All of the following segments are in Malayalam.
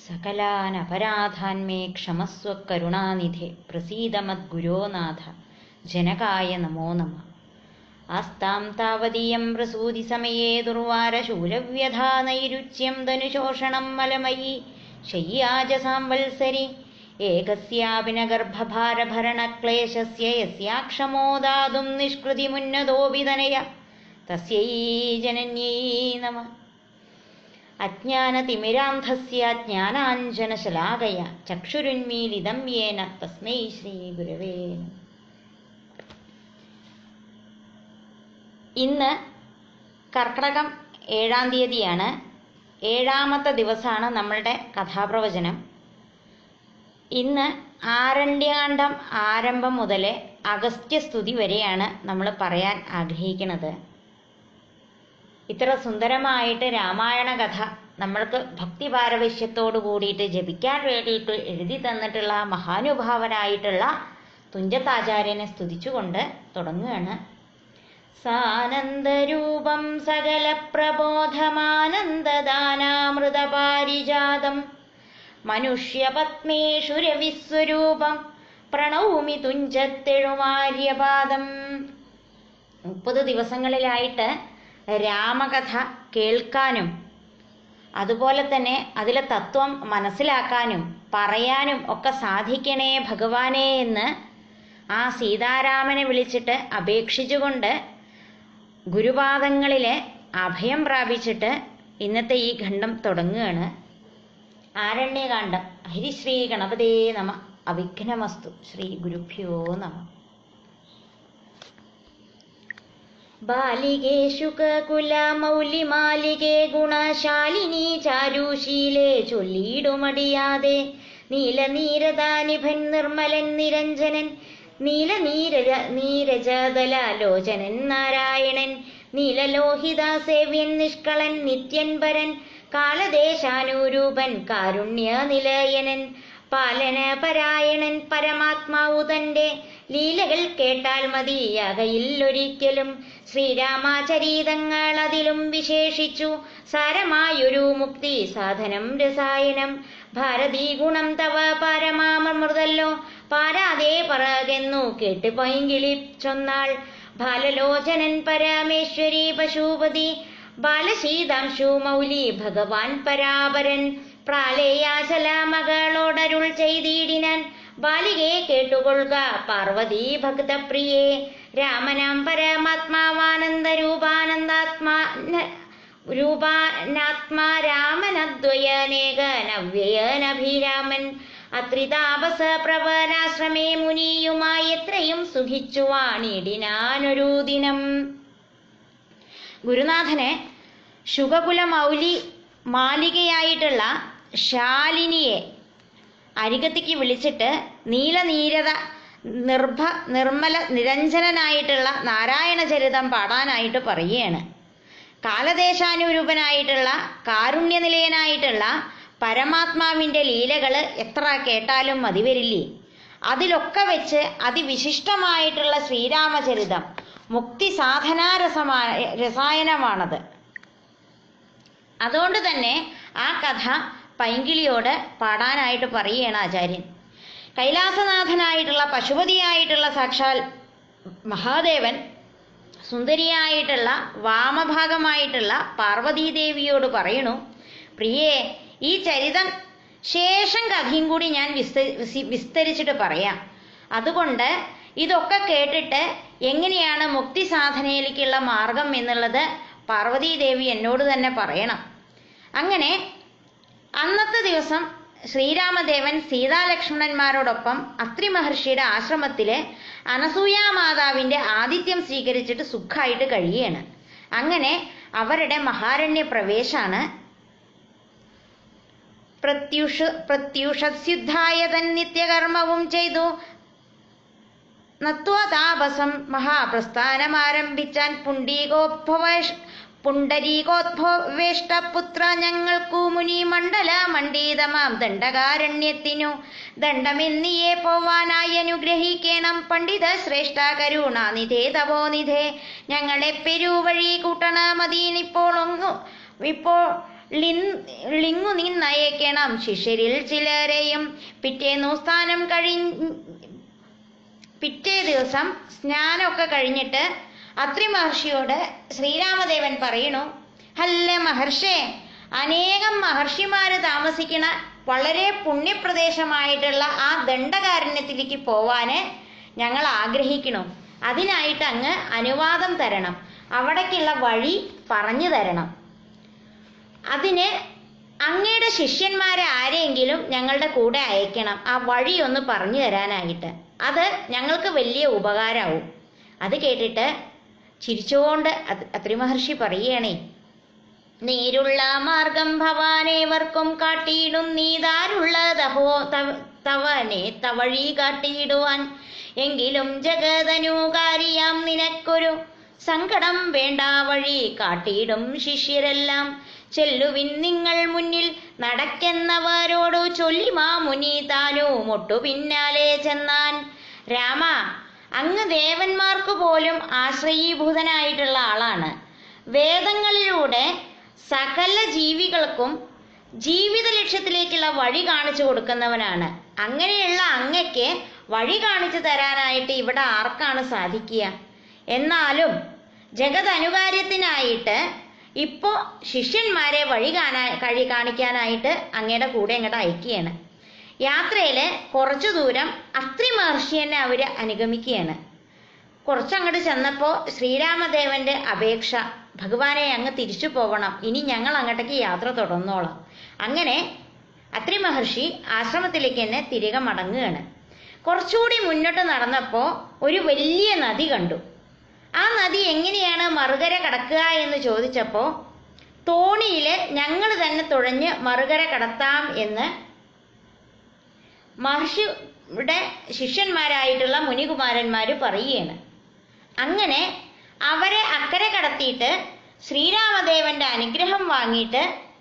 സകലാനപരാധാൻ മേ ക്ഷമസ്വ കരുണാനിധെ പ്രസീദ മദ്ഗുരോനാഥ ജനകായ നമോ നമ ആസ്താം താവതീയം പ്രസൂതി സമയേ ദുർവാരശൂലവ്യഥാ നൈരുച്യം ധനുശോഷണം മലമയീ ശയ്യാജ സാംവത്സരി ഏകസ്യാപിനഗർഭഭാരഭരണക്ലേശസ്യ യസ്യാക്ഷമോ ദാതും നിഷ്കൃതിമുന്നതോപിതനയ തസ്യൈ ജനന്യൈ നമ അജ്ഞാനതിമിരാന്ധസ്യ ജ്ഞാനാഞ്ജനശലാകയ ചക്ഷുരുന്മീലിതം യേന തസ്മൈ ശ്രീ ഗുരവേ നമഃ. ഇന്ന് കർക്കടകം ഏഴാം തീയതിയാണ് ഏഴാമത്തെ ദിവസമാണ് നമ്മളുടെ കഥാപ്രവചനം ഇന്ന് ആരണ്യകാന്ഡം ആരംഭം മുതൽ അഗസ്ത്യസ്തുതി വരെയാണ് നമ്മൾ പറയാൻ ആഗ്രഹിക്കുന്നത് ഇത്ര സുന്ദരമായിട്ട് രാമായണ കഥ നമ്മൾക്ക് ഭക്തി പാരവശ്യത്തോട് കൂടിയിട്ട് ജപിക്കാൻ വേണ്ടിയിട്ട് എഴുതി തന്നിട്ടുള്ള മഹാനുഭാവനായിട്ടുള്ള തുഞ്ചത്താചാര്യനെ സ്തുതിച്ചുകൊണ്ട് തുടങ്ങുകയാണ് സാനന്ദരൂപം സകല പ്രബോധമാനന്ദദാനാമൃതപാരിജാതം മനുഷ്യപത്മേഷു രവിസ്വരൂപം പ്രണൗമി തുഞ്ചത്തെഴുമാര്യപാദം മുപ്പത് ദിവസങ്ങളിലായിട്ട് രാമകഥ കേൾക്കാനും അതുപോലെ തന്നെ അതിലെ തത്വം മനസ്സിലാക്കാനും പറയാനും ഒക്കെ സാധിക്കണേ ഭഗവാനെ എന്ന് ആ സീതാരാമനെ വിളിച്ചിട്ട് അപേക്ഷിച്ചുകൊണ്ട് ഗുരുപാദങ്ങളിലെ അഭയം പ്രാപിച്ചിട്ട് ഇന്നത്തെ ഈ ഖണ്ഡം തുടങ്ങുകയാണ് ആരണ്യകാന്ഡം ഹരിശ്രീ ഗണപതേ നമ അവിഘ്നമസ്തു ശ്രീ ഗുരുഭ്യോ നമ ബാലികേഷു കുലമൗലിമാലികേ ഗുണശാലിനി ചാരുശീലേ ചൊല്ലിയിടുമടിയാതെ നീലനീരദാനിഭൻ നിർമ്മലൻ നിരഞ്ജനൻ നീലനീരജ നീരജതലാലോചനൻ നാരായണൻ നീലലോഹിത സേവ്യൻ നിഷ്കളൻ നിത്യൻ പരൻ കാലദേശാനുരൂപൻ കാരുണ്യ നിലയനൻ പാലന പരായണൻ പരമാത്മാവു തന്റെ ലീലകൾ കേട്ടാൽ മതിയാകയില്ലൊരിക്കലും ശ്രീരാമചരീതങ്ങൾ അതിലും വിശേഷിച്ചു സാരമായൊരു മുക്തി സാധനം രസായനം ഭാരതീ ഗുണം തവ പരമാമൃതല്ലോ പാരാതെ പറകെന്നു കേട്ട് പൈങ്കിളി ചൊന്നാൾ ബാലലോചനൻ പരമേശ്വരി പശുപതി ബാലശീതാംശു മൗലി ഭഗവാൻ പരാപരൻ പ്രാലേയാചല മകളോടരുൾ ചെയ്തിടിനാൻ ബാലികെ കേട്ടുകൊള്ളുക പാർവതി ഭക്തപ്രിയേ രാമനാം പരമാത്മാവാനന്ദ രൂപാനന്ദാത്മാ രൂപാനാത്മാ രാമനദ്വയനേക നവ്യയനഭിരാമൻ അത്രിതാപസ പ്രവരാശ്രമേ മുനിയുമായി എത്രയും സുഖിച്ചു വാണിടിനാനൊരു ദിനം ഗുരുനാഥനെ ശുഗകുല മൗലി മാലികയായിട്ടുള്ള ശാലിനിയെ അരികത്തേക്ക് വിളിച്ചിട്ട് നീലനീരത നിർഭ നിർമ്മല നിരഞ്ജനനായിട്ടുള്ള നാരായണ ചരിതം പാടാനായിട്ട് പറയുകയാണ് കാലദേശാനുരൂപനായിട്ടുള്ള കാരുണ്യനിലയനായിട്ടുള്ള പരമാത്മാവിൻ്റെ ലീലകൾ എത്ര കേട്ടാലും മതി വരില്ലേ അതിലൊക്കെ വെച്ച് അതിവിശിഷ്ടമായിട്ടുള്ള ശ്രീരാമചരിതം മുക്തി സാധനാരസമാ രസായനമാണത് അതുകൊണ്ട് തന്നെ ആ കഥ പൈങ്കിളിയോട് പാടാനായിട്ട് പറയുകയാണ് ആചാര്യൻ കൈലാസനാഥനായിട്ടുള്ള പശുപതിയായിട്ടുള്ള സാക്ഷാൽ മഹാദേവൻ സുന്ദരിയായിട്ടുള്ള വാമഭാഗമായിട്ടുള്ള പാർവതീദേവിയോട് പറയണു പ്രിയേ ഈ ചരിതം ശേഷം കഥയും കൂടി ഞാൻ വിസ്ത വിസി- വിസ്തരിച്ചിട്ട് പറയാം അതുകൊണ്ട് ഇതൊക്കെ കേട്ടിട്ട് എങ്ങനെയാണ് മുക്തി സാധനയിലേക്കുള്ള മാർഗം എന്നുള്ളത് പാർവതീദേവി എന്നോട് തന്നെ പറയണം അങ്ങനെ അന്നത്തെ ദിവസം ശ്രീരാമദേവൻ സീതാലക്ഷ്മണന്മാരോടൊപ്പം അത്രി മഹർഷിയുടെ ആശ്രമത്തില് അനസൂയ മാതാവിന്റെ ആതിഥ്യം സ്വീകരിച്ചിട്ട് സുഖമായിട്ട് കഴിയുകയാണ് അങ്ങനെ അവരുടെ മഹാരണ്യ പ്രവേശാണ് പ്രത്യുഷ പ്രത്യുഷസ്യുദ്ധായ തൻ നിത്യകർമ്മവും ചെയ്തു നത്വതാപസം മഹാപ്രസ്ഥാനമാരംഭിച്ചാൻ പുണ്ടീകോദ്ഭവേഷ് പുണ്ടരീകോദ്ഭവേഷ്ടപുത്ര ഞങ്ങൾക്കു മുനി മണ്ഡല മണ്ഡിതമാം ദണ്ഡകാരണ്യത്തിനു ദണ്ഡമെന്നിയെ പോവാനായി അനുഗ്രഹിക്കണം പണ്ഡിത ശ്രേഷ്ഠ കരുണാനിധേ തപോനിധേ ഞങ്ങളെ പെരുവഴി കൂട്ടണ മതിയിനിപ്പോൾ ഒങ്ങു ഇപ്പോൾ ളിങ്ങു നിന്നയക്കണം ശിഷ്യരിൽ ചിലരെയും പിറ്റേന്നു സ്ഥാനം കഴിഞ്ഞ് പിറ്റേ ദിവസം സ്നാനമൊക്കെ കഴിഞ്ഞിട്ട് അത്രി മഹർഷിയോട് ശ്രീരാമദേവൻ പറയണു അല്ല മഹർഷേ അനേകം മഹർഷിമാര് താമസിക്കുന്ന വളരെ പുണ്യപ്രദേശമായിട്ടുള്ള ആ ദണ്ഡകാരണ്യത്തിലേക്ക് പോവാന് ഞങ്ങൾ ആഗ്രഹിക്കണു അതിനായിട്ട് അങ്ങ് അനുവാദം തരണം അവിടേക്കുള്ള വഴി പറഞ്ഞു തരണം അതിന് അങ്ങയുടെ ശിഷ്യന്മാരെ ആരെയെങ്കിലും ഞങ്ങളുടെ കൂടെ അയക്കണം ആ വഴി ഒന്ന് പറഞ്ഞു തരാനായിട്ട് അത് ഞങ്ങൾക്ക് വലിയ ഉപകാരമാവും അത് കേട്ടിട്ട് ചിരിച്ചുകൊണ്ട് അത്- അത്രി മഹർഷി പറയുകയാണേ നേരുള്ള മാർഗം ഭവാനേവർക്കും കാട്ടിയിടും നീതാരുള്ള ദഹോ തവ- തവനെ തവഴി കാട്ടിയിടുവാൻ എങ്കിലും ജഗതനുകാരിയാം നിനക്കൊരു സങ്കടം വേണ്ട വഴി കാട്ടിയിടും ശിഷ്യരെല്ലാം ചെല്ലുവിൻ നിങ്ങൾ മുന്നിൽ നടക്കെന്നവരോടു ചൊല്ലിമാ മുനി താനും ഒട്ടു പിന്നാലെ ചെന്നാൻ രാമ അങ്ങ് ദേവന്മാർക്ക് പോലും ആശ്രയീഭൂതനായിട്ടുള്ള ആളാണ് വേദങ്ങളിലൂടെ സകല ജീവികൾക്കും ജീവിത ലക്ഷ്യത്തിലേക്കുള്ള വഴി കാണിച്ചു കൊടുക്കുന്നവനാണ് അങ്ങനെയുള്ള അങ്ങയ്ക്ക് വഴി കാണിച്ചു തരാനായിട്ട് ഇവിടെ ആർക്കാണ് സാധിക്കുക എന്നാലും ജഗത് അനുകാര്യത്തിനായിട്ട് ഇപ്പോ ശിഷ്യന്മാരെ വഴി കാണാ കഴി കാണിക്കാനായിട്ട് അങ്ങയുടെ കൂടെ അങ്ങോട്ട് അയക്കുകയാണ് യാത്രയില് കുറച്ചു ദൂരം അത്രി മഹർഷിയെന്നെ അവര് അനുഗമിക്കുകയാണ് കുറച്ചങ്ങോട്ട് ചെന്നപ്പോ ശ്രീരാമദേവന്റെ അപേക്ഷ ഭഗവാനെ അങ്ങ് തിരിച്ചു പോകണം ഇനി ഞങ്ങൾ അങ്ങോട്ടേക്ക് യാത്ര തുടർന്നോളാം അങ്ങനെ അത്രി മഹർഷി ആശ്രമത്തിലേക്ക് തന്നെ തിരികെ മടങ്ങുകയാണ് കുറച്ചുകൂടി മുന്നോട്ട് നടന്നപ്പോ ഒരു വലിയ നദി കണ്ടു ആ നദി എങ്ങനെയാണ് മറുകര കടക്കുക എന്ന് ചോദിച്ചപ്പോ തോണിയില് ഞങ്ങൾ തന്നെ തുഴഞ്ഞ് മറുകര കടത്താം എന്ന് മഹർഷിയുടെ ശിഷ്യന്മാരായിട്ടുള്ള മുനികുമാരന്മാര് പറയുകയാണ് അങ്ങനെ അവരെ അക്കരെ കടത്തിയിട്ട് ശ്രീരാമദേവന്റെ അനുഗ്രഹം വാങ്ങിയിട്ട്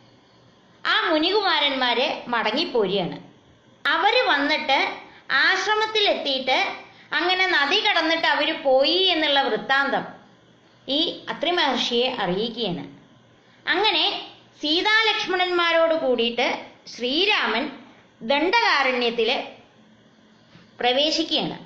ആ മുനികുമാരന്മാര് മടങ്ങിപ്പോരുകയാണ് അവര് വന്നിട്ട് ആശ്രമത്തിലെത്തിയിട്ട് അങ്ങനെ നദി കടന്നിട്ട് അവര് പോയി എന്നുള്ള വൃത്താന്തം ഈ അത്രി മഹർഷിയെ അറിയിക്കുകയാണ് അങ്ങനെ സീതാലക്ഷ്മണന്മാരോട് കൂടിയിട്ട് ശ്രീരാമൻ ദണ്ഡകാരണ്യത്തില് പ്രവേശിക്കുകയാണ്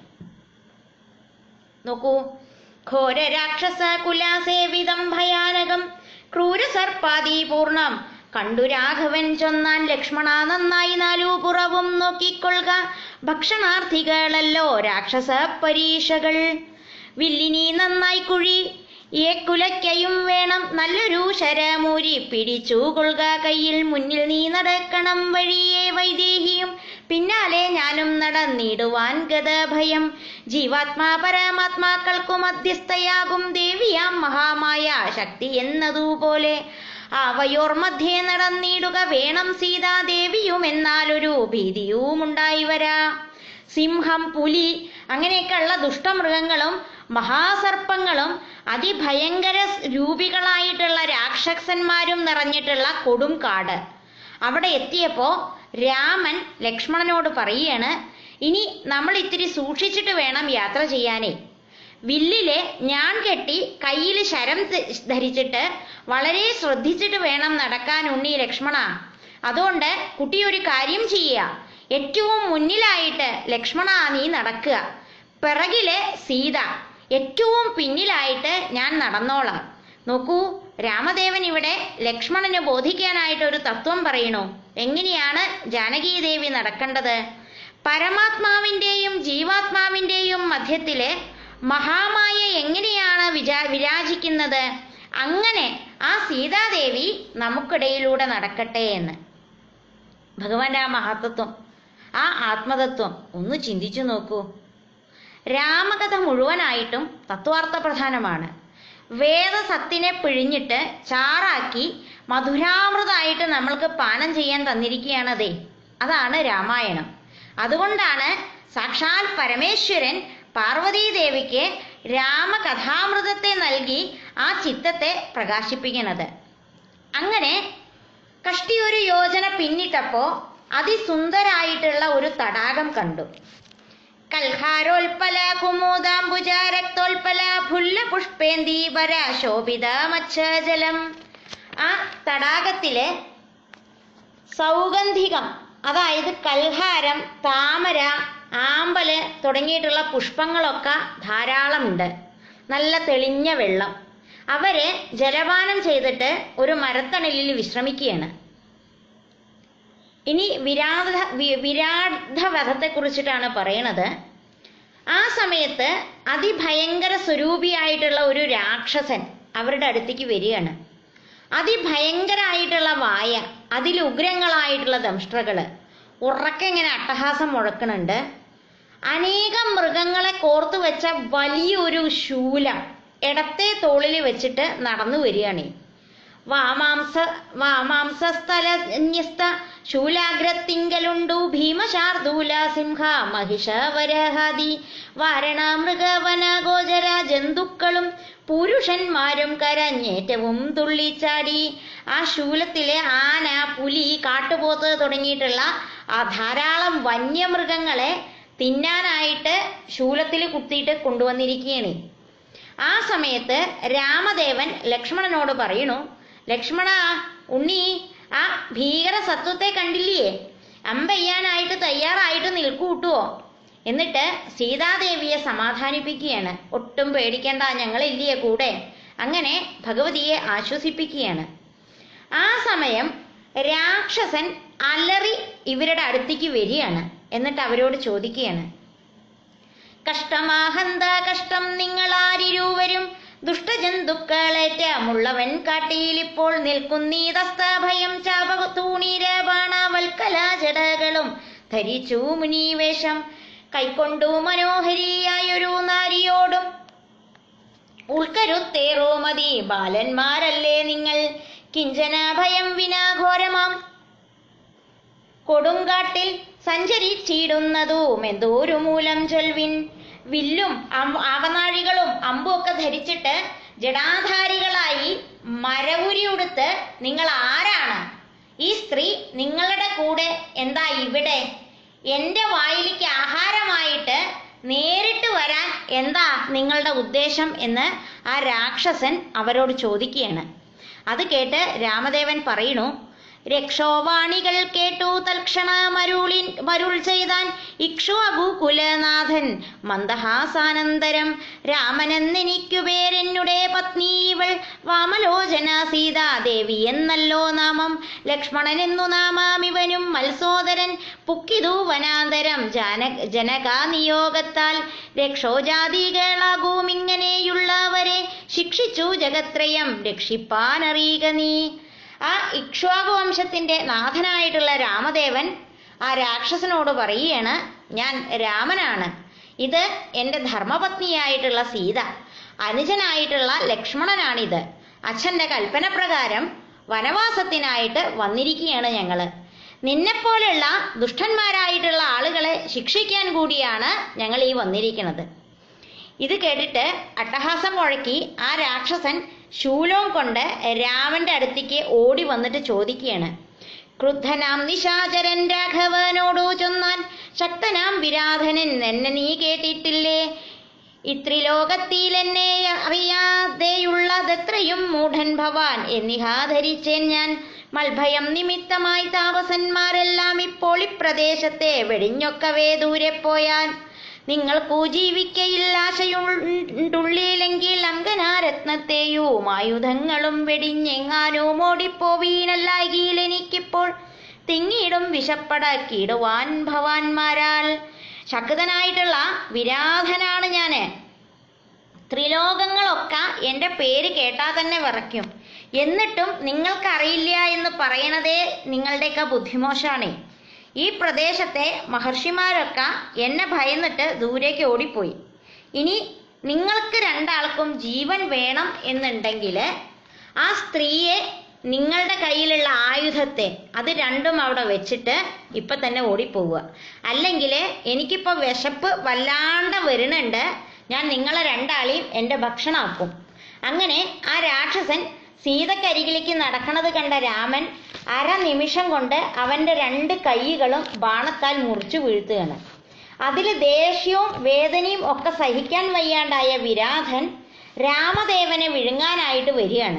നോക്കൂ ഘോര രാക്ഷസ കുലാസേവിതം ഭയാനകം ക്രൂരസർപ്പാദീപൂർണം കണ്ടു രാഘവൻ ചൊന്നാൻ ലക്ഷ്മണ നന്നായി നാലു പുറവും നോക്കിക്കൊള്ളുക ഭക്ഷണാർത്ഥികളല്ലോ രാക്ഷസ പരീക്ഷകൾ വില്ലിനി നന്നായി കുഴി ഏ കുലയ്ക്കയും വേണം നല്ലൊരു ശരമൂരി പിടിച്ചു കൊള്ളുക കയ്യിൽ മുന്നിൽ നീ നടക്കണം വഴിയെ വൈദേഹിയും പിന്നാലെ ഞാനും നടന്നിടുവാൻ ഗതഭയം ജീവാത്മാ പരമാത്മാക്കൾക്കു മധ്യസ്ഥയാകും ദേവിയാം മഹാമായ ശക്തി എന്നതുപോലെ അവയോർ മധ്യേ നടന്നിടുക വേണം സീതാദേവിയും എന്നാലൊരു ഭീതിയും ഉണ്ടായി വരാ സിംഹം പുലി അങ്ങനെയൊക്കെയുള്ള ദുഷ്ടമൃഗങ്ങളും മഹാസർപ്പങ്ങളും അതിഭയങ്കര രൂപികളായിട്ടുള്ള രാക്ഷസന്മാരും നിറഞ്ഞിട്ടുള്ള കൊടും കാട് അവിടെ എത്തിയപ്പോ രാമൻ ലക്ഷ്മണനോട് പറയുകയാണ് ഇനി നമ്മൾ ഇത്തിരി സൂക്ഷിച്ചിട്ട് വേണം യാത്ര ചെയ്യാനേ വില്ലില് ഞാൻ കെട്ടി കയ്യിൽ ശരം ധ- ധരിച്ചിട്ട് വളരെ ശ്രദ്ധിച്ചിട്ട് വേണം നടക്കാൻ ഉണ്ണി ലക്ഷ്മണ അതുകൊണ്ട് കുട്ടി ഒരു കാര്യം ചെയ്യുക ഏറ്റവും മുന്നിലായിട്ട് ലക്ഷ്മണ നീ നടക്കുക പിറകില് സീത ഏറ്റവും പിന്നിലായിട്ട് ഞാൻ നടന്നോളാം നോക്കൂ രാമദേവൻ ഇവിടെ ലക്ഷ്മണന് ബോധിക്കാനായിട്ട് ഒരു തത്വം പറയണു എങ്ങനെയാണ് ജാനകീദേവി നടക്കേണ്ടത് പരമാത്മാവിന്റെയും ജീവാത്മാവിന്റെയും മധ്യത്തില് മഹാമായ എങ്ങനെയാണ് വിചാ വിരാജിക്കുന്നത് അങ്ങനെ ആ സീതാദേവി നമുക്കിടയിലൂടെ നടക്കട്ടെ എന്ന് ഭഗവാന്റെ ആ മഹത്വത്വം ആ ആത്മതത്വം ഒന്ന് ചിന്തിച്ചു നോക്കൂ രാമകഥ മുഴുവനായിട്ടും തത്വാർത്ഥ പ്രധാനമാണ് വേദസത്തിനെ പിഴിഞ്ഞിട്ട് ചാറാക്കി മധുരാമൃതായിട്ട് നമ്മൾക്ക് പാനം ചെയ്യാൻ തന്നിരിക്കുകയാണതേ അതാണ് രാമായണം അതുകൊണ്ടാണ് സാക്ഷാൽ പരമേശ്വരൻ പാർവതീദേവിക്ക് രാമകഥാമൃതത്തെ നൽകി ആ ചിത്തത്തെ പ്രകാശിപ്പിക്കുന്നത് അങ്ങനെ കഷ്ടി ഒരു യോജന പിന്നിട്ടപ്പോ അതിസുന്ദരായിട്ടുള്ള ഒരു തടാകം കണ്ടു കൽഹാരോൽപല കുമുദാംബുജ രക്തോൽപല ഫുല്ല പുഷ്പേന്ദീപര ശോഭിത മച്ഛജലം ആ തടാകത്തില് സൗഗന്ധികം അതായത് കൽഹാരം താമര ആമ്പല് തുടങ്ങിയിട്ടുള്ള പുഷ്പങ്ങളൊക്കെ ധാരാളമുണ്ട് നല്ല തെളിഞ്ഞ വെള്ളം അവര് ജലപാനം ചെയ്തിട്ട് ഒരു മരത്തണലിൽ വിശ്രമിക്കുകയാണ് ഇനി വിരാധ വി- വിരാധവധത്തെ കുറിച്ചിട്ടാണ് പറയണത് ആ സമയത്ത് അതിഭയങ്കര സ്വരൂപിയായിട്ടുള്ള ഒരു രാക്ഷസൻ അവരുടെ അടുത്തേക്ക് വരികയാണ് അതിഭയങ്കരായിട്ടുള്ള വായ അതിൽ ഉഗ്രങ്ങളായിട്ടുള്ള ദംഷ്ട്രകള് ഉറക്കെ ഇങ്ങനെ അട്ടഹാസം മുഴക്കണുണ്ട് അനേകം മൃഗങ്ങളെ കോർത്തു വെച്ച വലിയൊരു ശൂലം ഇടത്തെ തോളിൽ വെച്ചിട്ട് നടന്നു വരികയാണ് വാമാംസ വാമാംസസ്ഥലന്യസ്ത ശൂലാഗ്രത്തിങ്കലുണ്ടു ഭീമശാർദൂല സിംഹ മഹിഷവരഹാദി വാരണ മൃഗവന ഗോചര ജന്തുക്കളും പുരുഷന്മാരും കരഞ്ഞേറ്റവും തുള്ളിച്ചാടി ആ ശൂലത്തിലെ ആന പുലി കാട്ടുപോത്ത് തുടങ്ങിയിട്ടുള്ള ആ ധാരാളം വന്യമൃഗങ്ങളെ തിന്നാനായിട്ട് ശൂലത്തിൽ കുത്തിയിട്ട് കൊണ്ടുവന്നിരിക്കുകയാണ് ആ സമയത്ത് രാമദേവൻ ലക്ഷ്മണനോട് പറയണു ലക്ഷ്മണ ഉണ്ണി ആ ഭീകര സത്വത്തെ കണ്ടില്ലേ അമ്പയ്യാനായിട്ട് തയ്യാറായിട്ട് നിൽക്കൂട്ടുവോ എന്നിട്ട് സീതാദേവിയെ സമാധാനിപ്പിക്കുകയാണ് ഒട്ടും പേടിക്കേണ്ട ഞങ്ങളില്ലേ കൂടെ അങ്ങനെ ഭഗവതിയെ ആശ്വസിപ്പിക്കുകയാണ് ആ സമയം രാക്ഷസൻ അലറി ഇവരുടെ അടുത്തേക്ക് വരികയാണ് എന്നിട്ട് അവരോട് ചോദിക്കുകയാണ് കഷ്ടമാഹന്ത കഷ്ടം നിങ്ങളാരിരുവരും ദുഷ്ടജന്തുക്കളേറ്റമുള്ളവൻ കാട്ടിയിലിപ്പോൾ നിൽക്കുന്നീതസ്തഭയം ചാപതൂണീരബാണവൽക്കലാജടകളും ധരിച്ചു മുനീവേഷം കൈക്കൊണ്ടു മനോഹരിയായൊരു നാരിയോടും ഉൾക്കരുത്തേറോ മതി ബാലന്മാരല്ലേ നിങ്ങൾ കിഞ്ചന ഭയം വിനാഘോരമാം കൊടുങ്കാട്ടിൽ സഞ്ചരിച്ചിടുന്നതും എന്തോരു മൂലം ചൊൽവിൻ വില്ലും അം- ആവനാഴികളും അമ്പും ഒക്കെ ധരിച്ചിട്ട് ജടാധാരികളായി മരവുരി ഉടുത്ത് നിങ്ങൾ ആരാണ് ഈ സ്ത്രീ നിങ്ങളുടെ കൂടെ എന്താ ഇവിടെ എന്റെ വായിലേക്ക് ആഹാരമായിട്ട് നേരിട്ട് വരാൻ എന്താ നിങ്ങളുടെ ഉദ്ദേശം എന്ന് ആ രാക്ഷസൻ അവരോട് ചോദിക്കുകയാണ് അത് കേട്ട് രാമദേവൻ പറയണു രക്ഷോവാണികൾ കേട്ടു തൽക്ഷണ മരുളിൻ മരുൾ ചെയ്താൻ ഇക്ഷ്വാകു കുലനാഥൻ മന്ദഹാസാനന്തരം രാമനെന്നെനിക്കു പേരെന്നുടെ പത്നി ഇവൾ വാമലോചന സീതാദേവി എന്നല്ലോ നാമം ലക്ഷ്മണനെന്നു നാമാമിവനും മത്സോദരൻ പുക്കിതു വനാന്തരം ജാന ജനകാ നിയോഗത്താൽ രക്ഷോജാതികളാകൂമിങ്ങനെയുള്ളവരെ ശിക്ഷിച്ചു ജഗത്രയം രക്ഷിപ്പാനറിയുക നീ ആ ഇക്ഷ്വാകു വംശത്തിന്റെ നാഥനായിട്ടുള്ള രാമദേവൻ ആ രാക്ഷസനോട് പറയുകയാണ് ഞാൻ രാമനാണ് ഇത് എൻ്റെ ധർമ്മപത്നിയായിട്ടുള്ള സീത അനുജനായിട്ടുള്ള ലക്ഷ്മണനാണിത് അച്ഛൻ്റെ കൽപ്പന പ്രകാരം വനവാസത്തിനായിട്ട് വന്നിരിക്കുകയാണ് ഞങ്ങള് നിന്നെപ്പോലുള്ള ദുഷ്ടന്മാരായിട്ടുള്ള ആളുകളെ ശിക്ഷിക്കാൻ കൂടിയാണ് ഞങ്ങൾ ഈ വന്നിരിക്കുന്നത് ഇത് കേട്ടിട്ട് അട്ടഹാസം മുഴക്കി ആ രാക്ഷസൻ ശൂലവും കൊണ്ട് രാമന്റെ അടുത്തേക്ക് ഓടി വന്നിട്ട് ചോദിക്കുകയാണ് ക്രുദ്ധനാം നിശാചരൻ രാഘവനോടു ചൊന്നാൻ ശക്തനാം വിരാധനൻ എന്നെ നീ കേട്ടിട്ടില്ലേ ഇത്രിലോകത്തിൽ എന്നെ അറിയാതെയുള്ളതെത്രയും മൂഢൻ ഭവാൻ എന്നിഹാ ധരിച്ചേൻ ഞാൻ മൽഭയം നിമിത്തമായി താപസന്മാരെല്ലാം ഇപ്പോൾ ഇപ്രദേശത്തെ വെടിഞ്ഞൊക്കവേ ദൂരെ പോയാൻ നിങ്ങൾക്കു ജീവിക്കയിൽ ആശയുണ്ടുള്ളിലെങ്കിൽ അങ്കനാരത്നത്തെയും ആയുധങ്ങളും വെടിഞ്ഞെങ്ങാനും ഓടിപ്പോവീനല്ലാകിൽ എനിക്കിപ്പോൾ തിങ്ങിയിടും വിശപ്പടക്കിടുവാൻ ഭവാൻമാരാൽ ശക്തനായിട്ടുള്ള വിരാധനാണ് ഞാന് ത്രിലോകങ്ങളൊക്കെ എൻ്റെ പേര് കേട്ടാൽ തന്നെ വിറയ്ക്കും എന്നിട്ടും നിങ്ങൾക്കറിയില്ല എന്ന് പറയണതേ നിങ്ങളുടെയൊക്കെ ബുദ്ധിമോശാണേ ഈ പ്രദേശത്തെ മഹർഷിമാരൊക്കെ എന്നെ ഭയന്നിട്ട് ദൂരേക്ക് ഓടിപ്പോയി ഇനി നിങ്ങൾക്ക് രണ്ടാൾക്കും ജീവൻ വേണം എന്നുണ്ടെങ്കിൽ ആ സ്ത്രീയെ നിങ്ങളുടെ കയ്യിലുള്ള ആയുധത്തെ അത് രണ്ടും അവിടെ വെച്ചിട്ട് ഇപ്പൊ തന്നെ ഓടിപ്പോവുക അല്ലെങ്കിൽ എനിക്കിപ്പോ വിശപ്പ് വല്ലാണ്ട് വരുന്നുണ്ട് ഞാൻ നിങ്ങളെ രണ്ടാളെയും എൻ്റെ ഭക്ഷണമാക്കും അങ്ങനെ ആ രാക്ഷസൻ സീതക്കരികിലേക്ക് നടക്കണത് കണ്ട രാമൻ അര നിമിഷം കൊണ്ട് അവന്റെ രണ്ട് കൈകളും ബാണത്താൽ മുറിച്ചു വീഴ്ത്തുകയാണ് അതിൽ ദേഷ്യവും വേദനയും ഒക്കെ സഹിക്കാൻ വയ്യാണ്ടായ വിരാധൻ രാമദേവനെ വിഴുങ്ങാനായിട്ട് വരികയാണ്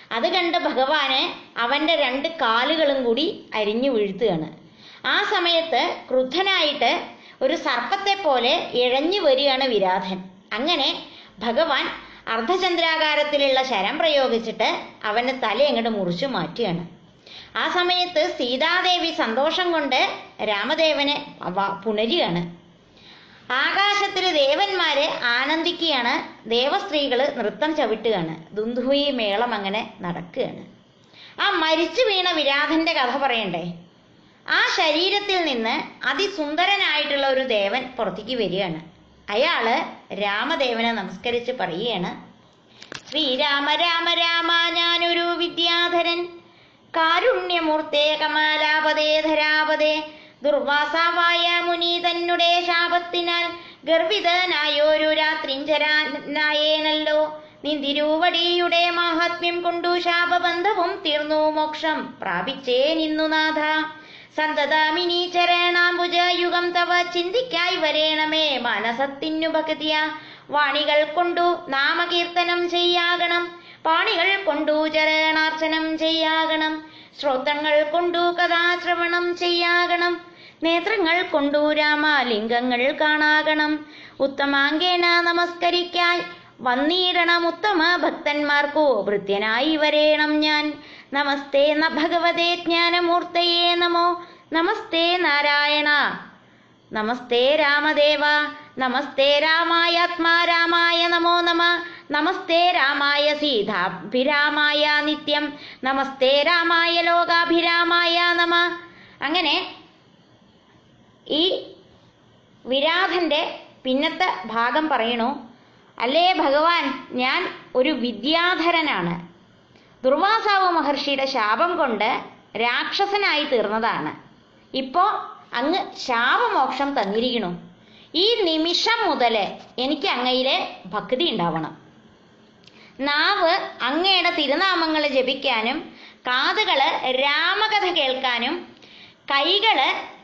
അത് കണ്ട് ഭഗവാന് അവന്റെ രണ്ട് കാലുകളും കൂടി അരിഞ്ഞു വീഴ്ത്തുകയാണ് ആ സമയത്ത് ക്രുദ്ധനായിട്ട് ഒരു സർപ്പത്തെ പോലെ ഇഴഞ്ഞു വരികയാണ് വിരാധൻ അങ്ങനെ ഭഗവാൻ അർദ്ധചന്ദ്രാകാരത്തിലുള്ള ശരം പ്രയോഗിച്ചിട്ട് അവന്റെ തല അങ്ങോട്ട് മുറിച്ചു മാറ്റുകയാണ് ആ സമയത്ത് സീതാദേവി സന്തോഷം കൊണ്ട് രാമദേവനെ അവ- പുണരുകയാണ് ആകാശത്തിൽ ദേവന്മാര് ആനന്ദിക്കുകയാണ് ദേവസ്ത്രീകള് നൃത്തം ചവിട്ടുകയാണ് ദുന്ദുഹി മേളം അങ്ങനെ നടക്കുകയാണ് ആ മരിച്ചു വീണ വിരാധന്റെ കഥ പറയണ്ടേ ആ ശരീരത്തിൽ നിന്ന് അതിസുന്ദരനായിട്ടുള്ള ഒരു ദേവൻ പുറത്തേക്ക് വരികയാണ് അയാള് രാമദേവനെ നമസ്കരിച്ച് പറയുകയാണ് ശ്രീരാമ രാമ രാമ ഞാനൊരു വിദ്യാധരൻ കാരുണ്യമൂർത്തേ കമാലാപതേ ധരാപതേ ദുർവാസാവായ മുനി തന്നെ ശാപത്തിനാൽ ഗർഭിതനായൊരു രാത്രിഞ്ചരാനായേനല്ലോ നിന്തിരുവടിയുടെ മാഹാത്മ്യം കൊണ്ടു ശാപബന്ധവും തീർന്നു മോക്ഷം പ്രാപിച്ചേ നിന്നു നാഥ സന്തതമിനി ചരണാംബുജ യുഗം തവ ചിന്തിക്കായി വരേണമേ മനസത്തിനു ഭക്തിയ വാണികൾ കൊണ്ടു നാമകീർത്തനം ചെയ്യാകണം പാണികൾ കൊണ്ടു ചരണാർച്ചനം ചെയ്യാകണം ശ്രോത്രങ്ങൾ കൊണ്ടു കഥാശ്രവണം ചെയ്യാകണം നേത്രങ്ങൾ കൊണ്ടു രാമലിംഗങ്ങൾ കാണാകണം ഉത്തമാങ്കേന നമസ്കരിക്കായി വന്നിടണം ഉത്തമ ഭക്തന്മാർക്കു ഭൃത്യനായി വരേണം ഞാൻ നമസ്തേ ന ഭഗവതേ ജ്ഞാനമൂർത്തയേ നമോ നമസ്തേ നാരായണ നമസ്തേ രാമദേവ നമസ്തേ രാമായാത്മാ രാമായ നമോ നമ നമസ്തേ രാമായ സീതാഭിരാമായ നിത്യം നമസ്തേ രാമായ ലോകാഭിരാമായ നമ അങ്ങനെ ഈ വിരാധന്റെ പിന്നത്തെ ഭാഗം പറയണു അല്ലേ ഭഗവാൻ ഞാൻ ഒരു വിദ്യാധരനാണ് ദുർവാസാവ് മഹർഷിയുടെ ശാപം കൊണ്ട് രാക്ഷസനായി തീർന്നതാണ് ഇപ്പോ അങ്ങ് ശാപമോക്ഷം തന്നിരിക്കണു ഈ നിമിഷം മുതൽ എനിക്ക് അങ്ങയിലെ ഭക്തി ഉണ്ടാവണം നാവ് അങ്ങയുടെ തിരുനാമങ്ങൾ ജപിക്കാനും കാതുകള് രാമകഥ കേൾക്കാനും കൈകള്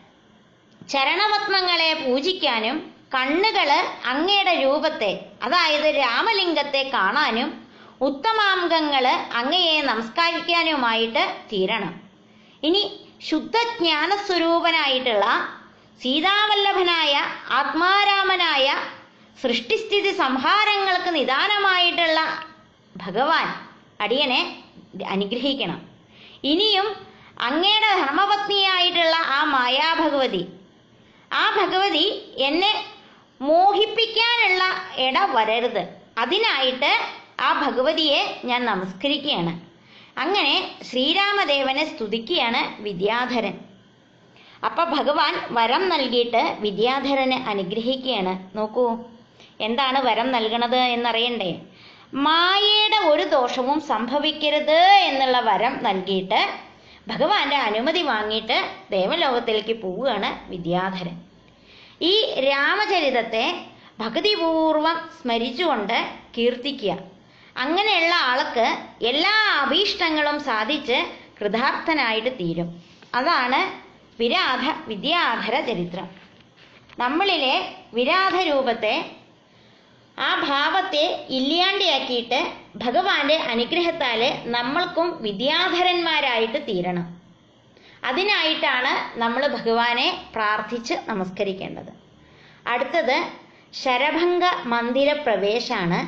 ചരണപത്മങ്ങളെ പൂജിക്കാനും കണ്ണുകള് അങ്ങയുടെ രൂപത്തെ അതായത് രാമലിംഗത്തെ കാണാനും ഉത്തമാംഗങ്ങള് അങ്ങയെ നമസ്കരിക്കാനുമായിട്ട് തീരണം ഇനി ശുദ്ധജ്ഞാനസ്വരൂപനായിട്ടുള്ള സീതാവല്ലഭനായ ആത്മാരാമനായ സൃഷ്ടിസ്ഥിതി സംഹാരങ്ങൾക്ക് നിദാനമായിട്ടുള്ള ഭഗവാൻ അടിയനെ അനുഗ്രഹിക്കണം ഇനിയും അങ്ങയുടെ ധർമ്മപത്നിയായിട്ടുള്ള ആ മായാഭഗവതി ആ ഭഗവതി എന്നെ മോഹിപ്പിക്കാനുള്ള ഇട വരരുത് അതിനായിട്ട് ആ ഭഗവതിയെ ഞാൻ നമസ്കരിക്കുകയാണ് അങ്ങനെ ശ്രീരാമദേവനെ സ്തുതിക്കുകയാണ് വിദ്യാധരൻ അപ്പൊ ഭഗവാൻ വരം നൽകിയിട്ട് വിദ്യാധരനെ അനുഗ്രഹിക്കുകയാണ് നോക്കൂ എന്താണ് വരം നൽകണത് എന്നറിയണ്ടേ മായയുടെ ഒരു ദോഷവും സംഭവിക്കരുത് എന്നുള്ള വരം നൽകിയിട്ട് ഭഗവാന്റെ അനുമതി വാങ്ങിയിട്ട് ദേവലോകത്തിലേക്ക് പോവുകയാണ് വിദ്യാധരൻ ഈ രാമചരിതത്തെ ഭക്തിപൂർവം സ്മരിച്ചുകൊണ്ട് കീർത്തിക്കുക അങ്ങനെയുള്ള ആൾക്ക് എല്ലാ അഭീഷ്ടങ്ങളും സാധിച്ച് കൃതാർത്ഥനായിട്ട് തീരും അതാണ് വിരാധ വിദ്യാധര ചരിത്രം നമ്മളിലെ വിരാധ രൂപത്തെ ആ ഭാവത്തെ ഇല്ലാണ്ടിയാക്കിയിട്ട് ഭഗവാന്റെ അനുഗ്രഹത്താല് നമ്മൾക്കും വിദ്യാധരന്മാരായിട്ട് തീരണം അതിനായിട്ടാണ് നമ്മൾ ഭഗവാനെ പ്രാർത്ഥിച്ച് നമസ്കരിക്കേണ്ടത് അടുത്തത് ശരഭംഗ മന്ദിര പ്രവേശാണ്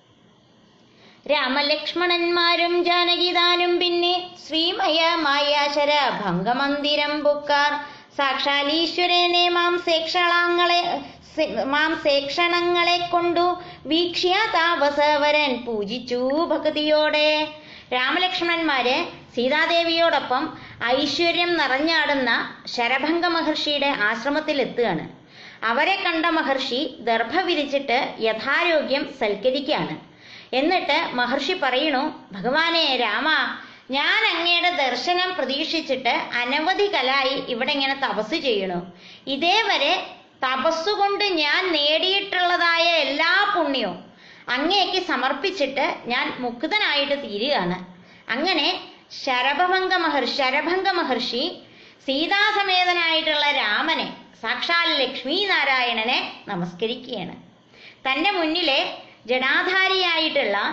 രാമലക്ഷ്മണന്മാരും ജാനകിദാനും പിന്നെ ശ്രീമയമായ ശരഭംഗമന്ദിരം ബുക്കാർ സാക്ഷാലീശ്വരനെ മാം സേക്ഷളാങ്ങളെ സെ- മാം സേക്ഷണങ്ങളെ കൊണ്ടു വീക്ഷ്യ താപസവരൻ പൂജിച്ചു ഭക്തിയോടെ രാമലക്ഷ്മണന്മാര് സീതാദേവിയോടൊപ്പം ഐശ്വര്യം നിറഞ്ഞാടുന്ന ശരഭംഗ മഹർഷിയുടെ ആശ്രമത്തിൽ എത്തുകയാണ് അവരെ കണ്ട മഹർഷി ദർഭ വിരിച്ചിട്ട് യഥാരോഗ്യം സൽക്കരിക്കുകയാണ് എന്നിട്ട് മഹർഷി പറയണു ഭഗവാനെ രാമ ഞാൻ അങ്ങയുടെ ദർശനം പ്രതീക്ഷിച്ചിട്ട് അനവധി കലായി ഇവിടെ ഇങ്ങനെ തപസ് ചെയ്യണു ഇതേവരെ തപസ്സുകൊണ്ട് ഞാൻ നേടിയിട്ടുള്ളതായ എല്ലാ പുണ്യവും അങ്ങേക്ക് സമർപ്പിച്ചിട്ട് ഞാൻ മുക്തനായിട്ട് തീരുകയാണ് അങ്ങനെ ശരഭംഗ മഹർഷി ശരഭംഗ മഹർഷി സീതാസമേതനായിട്ടുള്ള രാമനെ സാക്ഷാൽ ലക്ഷ്മി നാരായണനെ നമസ്കരിക്കുകയാണ് തന്റെ മുന്നിലെ ജടാധാരിയായിട്ടുള്ള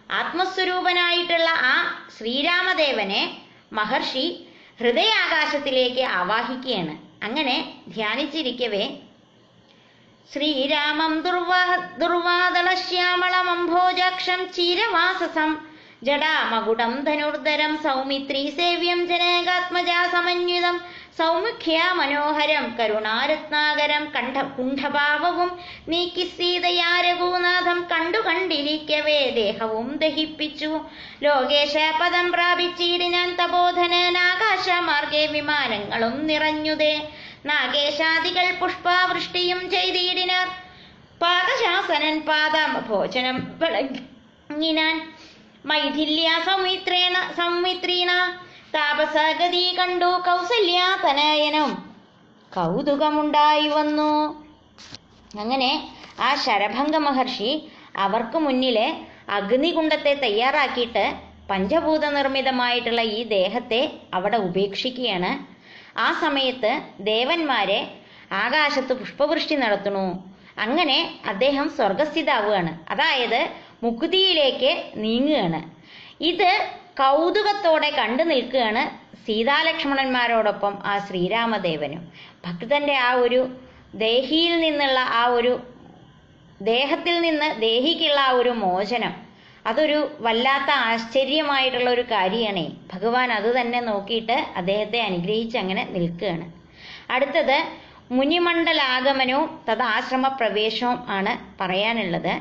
ആത്മസ്വരൂപനായിട്ടുള്ള ആ ശ്രീരാമദേവനെ മഹർഷി ഹൃദയാകാശത്തിലേക്ക് ആവാഹിക്കുകയാണ് അങ്ങനെ ധ്യാനിച്ചിരിക്കവേ ശ്രീരാമം ദുർവാ ദുർവാദളശ്യാമളമംഭോജാക്ഷം ചീരവാസസം ജടാമകുടം ധനുർധരം സൗമിത്രീ സേവ്യം ജനകാത്മജാ സമന്വിതം സൗമുഖ്യ മനോഹരം കരുണാരത്നാകരം കണ്ഠ കുണ്ഠഭാവവും നീക്കി സീതയാ രഘുനാഥം കണ്ടു കണ്ടിരിക്കവേ ദേഹവും ദഹിപ്പിച്ചു ലോകേശ പദം പ്രാപിച്ചിടിനാൻ തപോധനനാകാശ മാർഗേ വിമാനങ്ങളും നിറഞ്ഞുതേ നാഗേശാദികൾ പുഷ്പവൃഷ്ടിയും ചെയ്തിടിനാർ പാദശാസനൻ പാദം ഭോജനം വിളങ്ങിനാൻ മൈഥില്യ സൗമിത്രേണ സൗമിത്രീണ താപസഗതി കണ്ടു കൗസല്യ തനയനും കൗതുകമുണ്ടായി വന്നു അങ്ങനെ ആ ശരഭംഗ മഹർഷി അവർക്ക് മുന്നിലെ അഗ്നികുണ്ഡത്തെ തയ്യാറാക്കിയിട്ട് പഞ്ചഭൂത നിർമ്മിതമായിട്ടുള്ള ഈ ദേഹത്തെ അവിടെ ഉപേക്ഷിക്കുകയാണ് ആ സമയത്ത് ദേവന്മാരെ ആകാശത്ത് പുഷ്പവൃഷ്ടി നടത്തുന്നു അങ്ങനെ അദ്ദേഹം സ്വർഗസ്ഥിതാവുകയാണ് അതായത് മുക്തിയിലേക്ക് നീങ്ങുകയാണ് ഇത് കൗതുകത്തോടെ കണ്ടു നിൽക്കുകയാണ് സീതാലക്ഷ്മണന്മാരോടൊപ്പം ആ ശ്രീരാമദേവനും ഭക്തന്റെ ആ ഒരു ദേഹിയിൽ നിന്നുള്ള ആ ഒരു ദേഹത്തിൽ നിന്ന് ദേഹിക്കുള്ള ആ ഒരു മോചനം അതൊരു വല്ലാത്ത ആശ്ചര്യമായിട്ടുള്ള ഒരു കാര്യമാണേ ഭഗവാൻ അത് തന്നെ നോക്കിയിട്ട് അദ്ദേഹത്തെ അനുഗ്രഹിച്ച് അങ്ങനെ നിൽക്കുകയാണ് അടുത്തത് മുനിമണ്ഡലാഗമനവും തഥാശ്രമ പ്രവേശവും ആണ് പറയാനുള്ളത്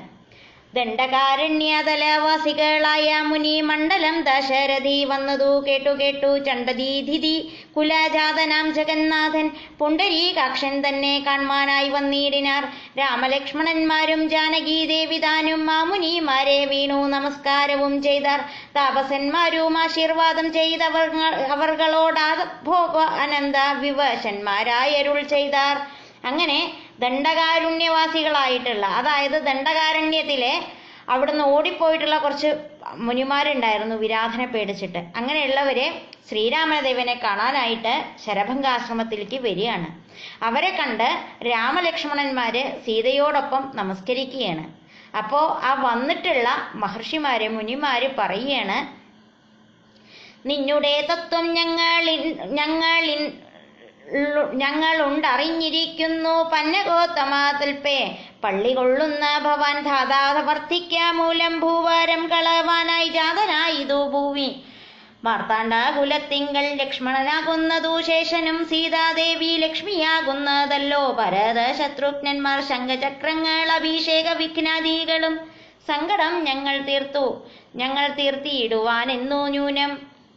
ദണ്ഡകാരണ്യതലവാസികളായ മുനി മണ്ഡലം ദശരഥി വന്നതു കേട്ടു കേട്ടു ചണ്ടദീധിതി കുലജാതനാം ജഗന്നാഥൻ പുണ്ടരീകാക്ഷൻ തന്നെ കാൺമാനായി വന്നിടിനാർ രാമലക്ഷ്മണന്മാരും ജാനകി ദേവിതാനും മാമുനിമാരെ വീണു നമസ്കാരവും ചെയ്താർ താപസന്മാരും ആശീർവാദം ചെയ്തവർ അവർകളോടാ ഭോഗ അനന്ത വിവശന്മാരായരുൾ ചെയ്താർ അങ്ങനെ ദണ്ഡകാരുണ്യവാസികളായിട്ടുള്ള അതായത് ദണ്ഡകാരണ്യത്തിലെ അവിടുന്ന് ഓടിപ്പോയിട്ടുള്ള കുറച്ച് മുനിമാരുണ്ടായിരുന്നു വിരാധനെ പേടിച്ചിട്ട് അങ്ങനെയുള്ളവരെ ശ്രീരാമദേവനെ കാണാനായിട്ട് ശരഭംഗാശ്രമത്തിലേക്ക് വരികയാണ് അവരെ കണ്ട് രാമലക്ഷ്മണന്മാര് സീതയോടൊപ്പം നമസ്കരിക്കുകയാണ് അപ്പോ ആ വന്നിട്ടുള്ള മഹർഷിമാര് മുനിമാര് പറയുകയാണ് നിന്നുടെ തത്വം ഞങ്ങളിൻ ഞങ്ങളിൻ ഞങ്ങളുണ്ടറിഞ്ഞിരിക്കുന്നു പന്നഗോത്തമാതൽപ്പേ പള്ളി കൊള്ളുന്ന ഭവാൻ ധാതാവർത്തിക്ക മൂലം ഭൂവാരം കളവാനായി ജാതനായിതു ഭൂവി മാർത്താണ്ഡകുലത്തിങ്കൾ ലക്ഷ്മണനാകുന്നതു ശേഷനും സീതാദേവി ലക്ഷ്മിയാകുന്നതല്ലോ ഭരത ശത്രുഘ്നന്മാർ ശംഖചക്രങ്ങൾ അഭിഷേക വിഘ്നാദികളും സങ്കടം ഞങ്ങൾ തീർത്തു ഞങ്ങൾ തീർത്തിയിടുവാനെന്നു ന്യൂനം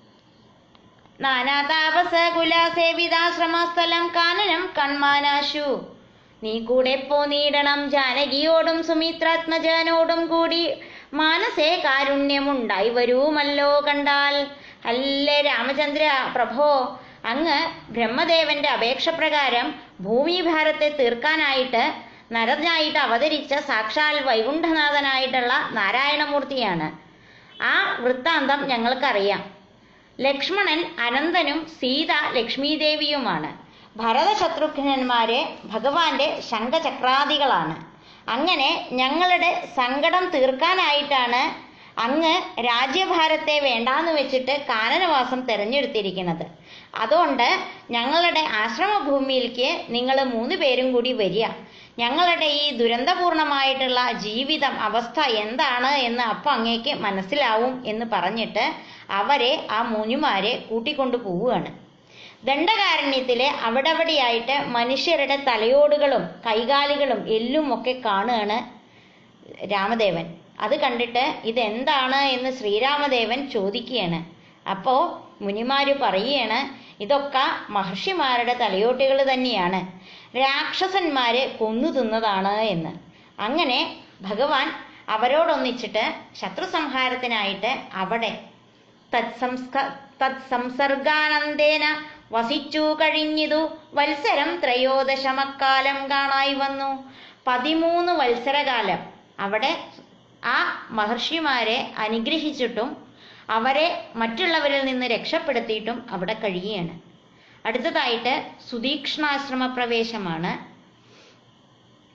നാനാതാപസ കുലസേവിതാശ്രമസ്ഥലം കാനനം കൺമാനാശു നീ കൂടെ പോനീടണം ജാനകിയോടും സുമിത്രാത്മജനോടും കൂടി മാനസേ കാരുണ്യമുണ്ടായി വരുമല്ലോ കണ്ടാൽ അല്ലേ രാമചന്ദ്ര പ്രഭോ അങ്ങ് ബ്രഹ്മദേവന്റെ അപേക്ഷ പ്രകാരം ഭൂമിഭാരത്തെ തീർക്കാനായിട്ട് നരനായിട്ട് അവതരിച്ച സാക്ഷാൽ വൈകുണ്ഠനാഥനായിട്ടുള്ള നാരായണമൂർത്തിയാണ് ആ വൃത്താന്തം ഞങ്ങൾക്കറിയാം ലക്ഷ്മണൻ അനന്തനും സീത ലക്ഷ്മീദേവിയുമാണ് ഭരതശത്രുഘ്നന്മാരെ ഭഗവാന്റെ ശംഖചക്രാദികളാണ് അങ്ങനെ ഞങ്ങളുടെ സങ്കടം തീർക്കാനായിട്ടാണ് അങ്ങ് രാജ്യഭാരത്തെ വേണ്ടാന്ന് വെച്ചിട്ട് കാനനവാസം തിരഞ്ഞെടുത്തിരിക്കുന്നത് അതുകൊണ്ട് ഞങ്ങളുടെ ആശ്രമഭൂമിയിലേക്ക് നിങ്ങൾ മൂന്ന് പേരും കൂടി വരിക ഞങ്ങളുടെ ഈ ദുരന്തപൂർണമായിട്ടുള്ള ജീവിതം അവസ്ഥ എന്താണ് എന്ന് അപ്പം അങ്ങേക്ക് മനസ്സിലാവും എന്ന് പറഞ്ഞിട്ട് അവരെ ആ മുനിമാരെ കൂട്ടിക്കൊണ്ടു പോവുകയാണ് ദണ്ഡകാരണ്യത്തിലെ അവിടവിടെയായിട്ട് മനുഷ്യരുടെ തലയോടുകളും കൈകാലുകളും എല്ലും ഒക്കെ കാണുകയാണ് രാമദേവൻ അത് കണ്ടിട്ട് ഇതെന്താണ് എന്ന് ശ്രീരാമദേവൻ ചോദിക്കുകയാണ് അപ്പോ മുനിമാര് പറയുകയാണ് ഇതൊക്കെ മഹർഷിമാരുടെ തലയോട്ടുകൾ തന്നെയാണ് രാക്ഷസന്മാര് കൊന്നു തിന്നതാണ് എന്ന് അങ്ങനെ ഭഗവാൻ അവരോടൊന്നിച്ചിട്ട് ശത്രു സംഹാരത്തിനായിട്ട് അവിടെ തത്സംസ്ക തത്സംസർഗാനന്ദേന വസിച്ചു കഴിഞ്ഞിതു വത്സരം ത്രയോദശമക്കാലം കാണായി വന്നു പതിമൂന്ന് വത്സരകാലം അവിടെ ആ മഹർഷിമാരെ അനുഗ്രഹിച്ചിട്ടും അവരെ മറ്റുള്ളവരിൽ നിന്ന് രക്ഷപ്പെടുത്തിയിട്ടും അവിടെ കഴിയുകയാണ് അടുത്തതായിട്ട് സുദീക്ഷണാശ്രമ പ്രവേശമാണ്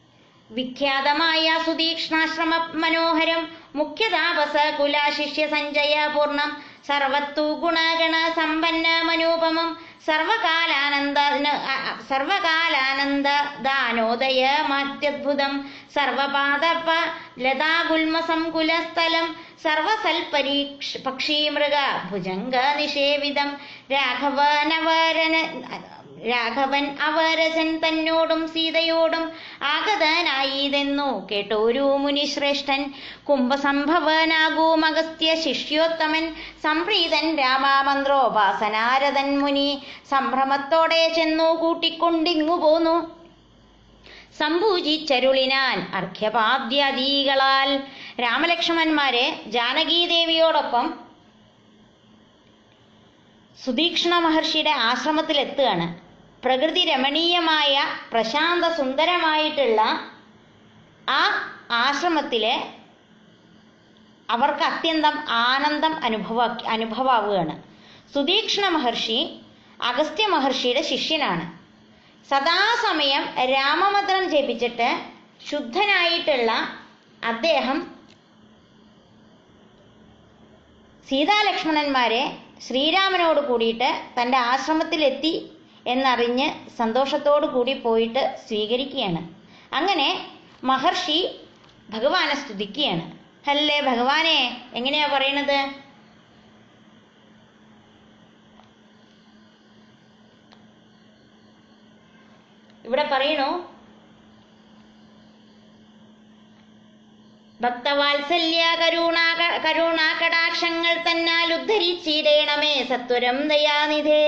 വിഖ്യാതമായ സുതീക്ഷ്ണാശ്രമ മനോഹരം മുഖ്യതാപസ കുലാശിഷ്യ സഞ്ജയ പൂർണം സർവത്തു ഗുണഗണ സമ്പന്ന മനോപമം സർവകാലാനന്ദ സർവകാലാനന്ദ ദാനോദയ മാത്യദ്ഭുതം സർവപാദപ ലതാഗുൽമസംകുലസ്ഥലം സർവസൽപരീക്ഷ പക്ഷീമൃഗ ഭുജംഗ നിഷേവിതം രാഘവനവരന രാഘവൻ അവരജൻ തന്നോടും സീതയോടും ആഗതനായിതെന്നു കേട്ടോരു മുനിശ്രേഷ്ഠൻ കുംഭസംഭവനാകൂമഗസ്ത്യ ശിഷ്യോത്തമൻ സംപ്രീതൻ രാമാമന്ത്രോപാസനാരദൻ മുനി സംഭ്രമത്തോടെ ചെന്നു കൂട്ടിക്കൊണ്ടിങ്ങു പോന്നു സംഭൂജിച്ചരുളിനാൻ അർഘ്യപാദ്യാദികളാൽ രാമലക്ഷ്മണന്മാരെ ജാനകീദേവിയോടൊപ്പം സുദീക്ഷണ മഹർഷിയുടെ ആശ്രമത്തിലെത്തുകയാണ് പ്രകൃതി രമണീയമായ പ്രശാന്ത സുന്ദരമായിട്ടുള്ള ആ ആശ്രമത്തിലെ അവർക്ക് അത്യന്തം ആനന്ദം അനുഭവ അനുഭവാവുകയാണ് സുദീക്ഷണ മഹർഷി അഗസ്ത്യ മഹർഷിയുടെ ശിഷ്യനാണ് സദാസമയം രാമമന്ത്രം ജപിച്ചിട്ട് ശുദ്ധനായിട്ടുള്ള അദ്ദേഹം സീതാലക്ഷ്മണന്മാരെ ശ്രീരാമനോട് കൂടിയിട്ട് തൻ്റെ ആശ്രമത്തിലെത്തി എന്നറിഞ്ഞ് സന്തോഷത്തോടു കൂടി പോയിട്ട് സ്വീകരിക്കുകയാണ് അങ്ങനെ മഹർഷി ഭഗവാനെ സ്തുതിക്കുകയാണ് അല്ലേ ഭഗവാനെ എങ്ങനെയാ പറയണത് ഇവിടെ പറയണു ഭക്തവാത്സല്യ കരുണാ കരുണാ കടാക്ഷങ്ങൾ തന്നാൽ ഉദ്ധരിച്ചിടേണമേ സത്വരം ദയാനിധേ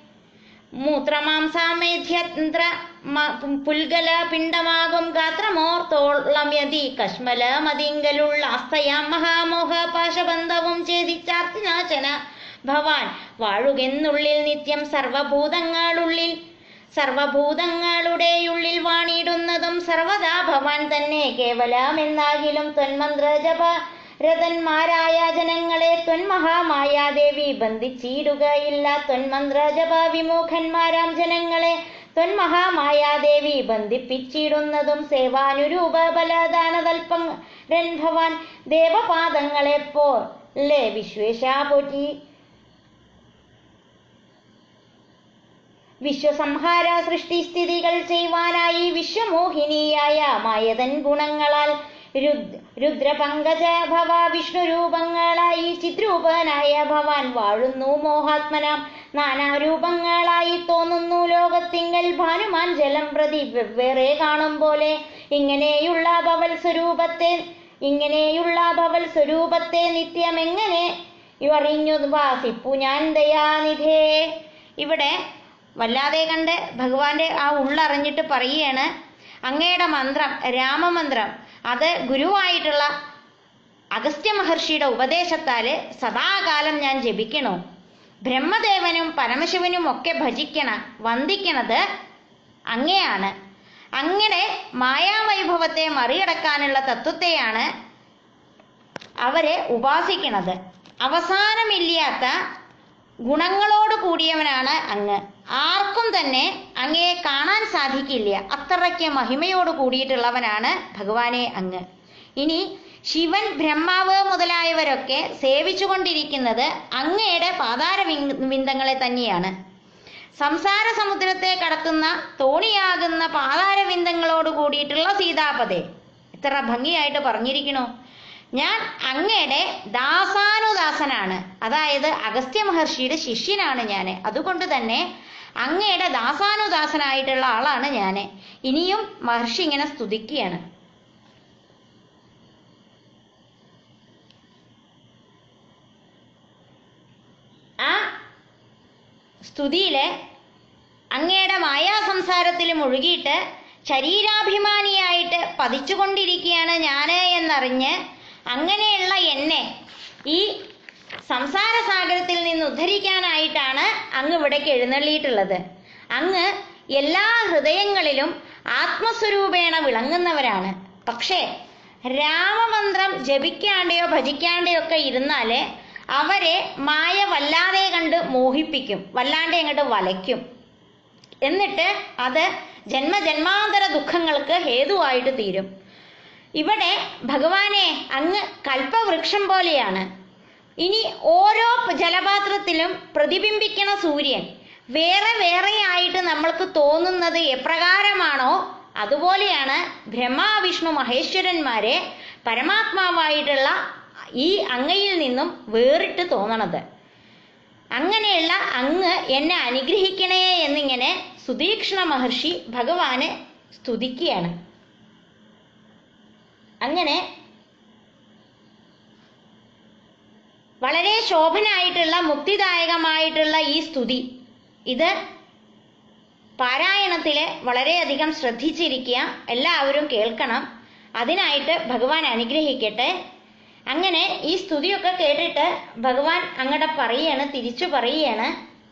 മൂത്രമാംസാമേധ്യന്ത്ര പുൽഗല പിണ്ടമാകും ഗാത്രമോർത്തോളം യതി കശ്മല മതിങ്കലുള്ള അസ്തയാം മഹാമോഹ പാശബന്ധവും ഛേദിച്ചാർത്തിനാശന ഭവാൻ വാഴുകെന്നുള്ളിൽ നിത്യം സർവഭൂതങ്ങളുള്ളിൽ സർവഭൂതങ്ങളുടെയുള്ളിൽ വാണിടുന്നതും സർവദാ ഭവാൻ തന്നെ കേവലമെന്നാകിലും ത്വന്മന്ത്ര ജപ രഥന്മാരായ ജനങ്ങളെ ത്വന്മഹാമായാദേവി ബന്ധിച്ചിടുകയില്ല ത്വന്മന്ത്ര ജപ വിമുഖന്മാരാം ജനങ്ങളെ ത്വന്മഹാമായാദേവി ബന്ധിപ്പിച്ചിടുന്നതും സേവാനുരൂപ ബലദാനതൽപ്പൻ ഭവാൻ ദേവപാദങ്ങളെ പോലെ വിശ്വേശാ പോറ്റി വിശ്വസംഹാര സൃഷ്ടിസ്ഥിതികൾ ചെയ്യുവാനായി വിശ്വമോഹിനിയായ മായതൻ ഗുണങ്ങളാൽ രുദ് രുദ്രപങ്കജ ഭവ വിഷ്ണു രൂപങ്ങളായി ചിത്രൂപനായ ഭവാൻ വാഴുന്നു മോഹാത്മനാം നാനാരൂപങ്ങളായി തോന്നുന്നു ലോകത്തിങ്കൽ ഭാനുമാൻ ജലം പ്രതി വെവ്വേറെ കാണും പോലെ ഇങ്ങനെയുള്ള ഭവൽ സ്വരൂപത്തെ ഇങ്ങനെയുള്ള ഭവൽ സ്വരൂപത്തെ നിത്യം എങ്ങനെ അറിഞ്ഞു വാസിപ്പു ഞാൻ ദയാനിധേ ഇവിടെ വല്ലാതെ കണ്ട് ഭഗവാന്റെ ആ ഉള്ളറിഞ്ഞിട്ട് പറയുകയാണ് അങ്ങയുടെ മന്ത്രം രാമമന്ത്രം അത് ഗുരുവായിട്ടുള്ള അഗസ്ത്യ മഹർഷിയുടെ ഉപദേശത്താല് സദാകാലം ഞാൻ ജപിക്കണു ബ്രഹ്മദേവനും പരമശിവനും ഒക്കെ ഭജിക്കണ വന്ദിക്കണത് അങ്ങയാണ് അങ്ങയുടെ മായാവൈഭവത്തെ മറികടക്കാനുള്ള തത്വത്തെയാണ് അവരെ ഉപാസിക്കണത് അവസാനമില്ലാത്ത ഗുണങ്ങളോട് കൂടിയവനാണ് അങ്ങ് ആർക്കും തന്നെ അങ്ങയെ കാണാൻ സാധിക്കില്ല അത്രയ്ക്ക് മഹിമയോട് കൂടിയിട്ടുള്ളവനാണ് ഭഗവാനെ അങ്ങ് ഇനി ശിവൻ ബ്രഹ്മാവ് മുതലായവരൊക്കെ സേവിച്ചുകൊണ്ടിരിക്കുന്നത് അങ്ങയുടെ പാതാര വിന്ദങ്ങളെ തന്നെയാണ് സംസാര സമുദ്രത്തെ കടക്കുന്ന തോണിയാകുന്ന പാതാര വിന്ദങ്ങളോട് കൂടിയിട്ടുള്ള സീതാപതേ ഇത്ര ഭംഗിയായിട്ട് പറഞ്ഞിരിക്കണു ഞാൻ അങ്ങയുടെ ദാസാനുദാസനാണ് അതായത് അഗസ്ത്യ മഹർഷിയുടെ ശിഷ്യനാണ് ഞാൻ അതുകൊണ്ട് തന്നെ അങ്ങയുടെ ദാസാനുദാസനായിട്ടുള്ള ആളാണ് ഞാൻ ഇനിയും മഹർഷി ഇങ്ങനെ സ്തുതിക്കുകയാണ് ആ സ്തുതിയില് അങ്ങയുടെ മായാസംസാരത്തിൽ മുഴുകിയിട്ട് ശരീരാഭിമാനിയായിട്ട് പതിച്ചുകൊണ്ടിരിക്കുകയാണ് ഞാന് എന്നറിഞ്ഞ് അങ്ങനെയുള്ള എന്നെ ഈ സംസാര സാഗരത്തിൽ നിന്ന് ഉദ്ധരിക്കാനായിട്ടാണ് അങ്ങ് ഇവിടേക്ക് എഴുന്നള്ളിയിട്ടുള്ളത് അങ്ങ് എല്ലാ ഹൃദയങ്ങളിലും ആത്മസ്വരൂപേണ വിളങ്ങുന്നവരാണ് പക്ഷേ രാമമന്ത്രം ജപിക്കാണ്ടെയോ ഭജിക്കാണ്ടെയോ ഒക്കെ ഇരുന്നാല് അവരെ മായ വല്ലാതെ കണ്ട് മോഹിപ്പിക്കും വല്ലാണ്ട് അങ്ങോട്ട് വലയ്ക്കും എന്നിട്ട് അത് ജന്മജന്മാന്തര ദുഃഖങ്ങൾക്ക് ഹേതുവായിട്ട് തീരും ഇവിടെ ഭഗവാനെ അങ്ങ് കൽപ്പവൃക്ഷം പോലെയാണ് ഇനി ഓരോ ജലപാത്രത്തിലും പ്രതിബിംബിക്കണ സൂര്യൻ വേറെ വേറെ ആയിട്ട് നമ്മൾക്ക് തോന്നുന്നത് എപ്രകാരമാണോ അതുപോലെയാണ് ബ്രഹ്മ വിഷ്ണു മഹേശ്വരന്മാരെ പരമാത്മാവായിട്ടുള്ള ഈ അങ്ങയിൽ നിന്നും വേറിട്ട് തോന്നണത് അങ്ങനെയുള്ള അങ്ങ് എന്നെ അനുഗ്രഹിക്കണേ എന്നിങ്ങനെ സുതീക്ഷ്ണ മഹർഷി ഭഗവാനെ സ്തുതിക്കുകയാണ് അങ്ങനെ വളരെ ശോഭനായിട്ടുള്ള മുക്തിദായകമായിട്ടുള്ള ഈ സ്തുതി ഇത് പാരായണത്തില് വളരെയധികം ശ്രദ്ധിച്ചിരിക്കുക എല്ലാവരും കേൾക്കണം അതിനായിട്ട് ഭഗവാൻ അനുഗ്രഹിക്കട്ടെ അങ്ങനെ ഈ സ്തുതിയൊക്കെ കേട്ടിട്ട് ഭഗവാൻ അങ്ങടെ പറയാണ് തിരിച്ചു പറയാണ്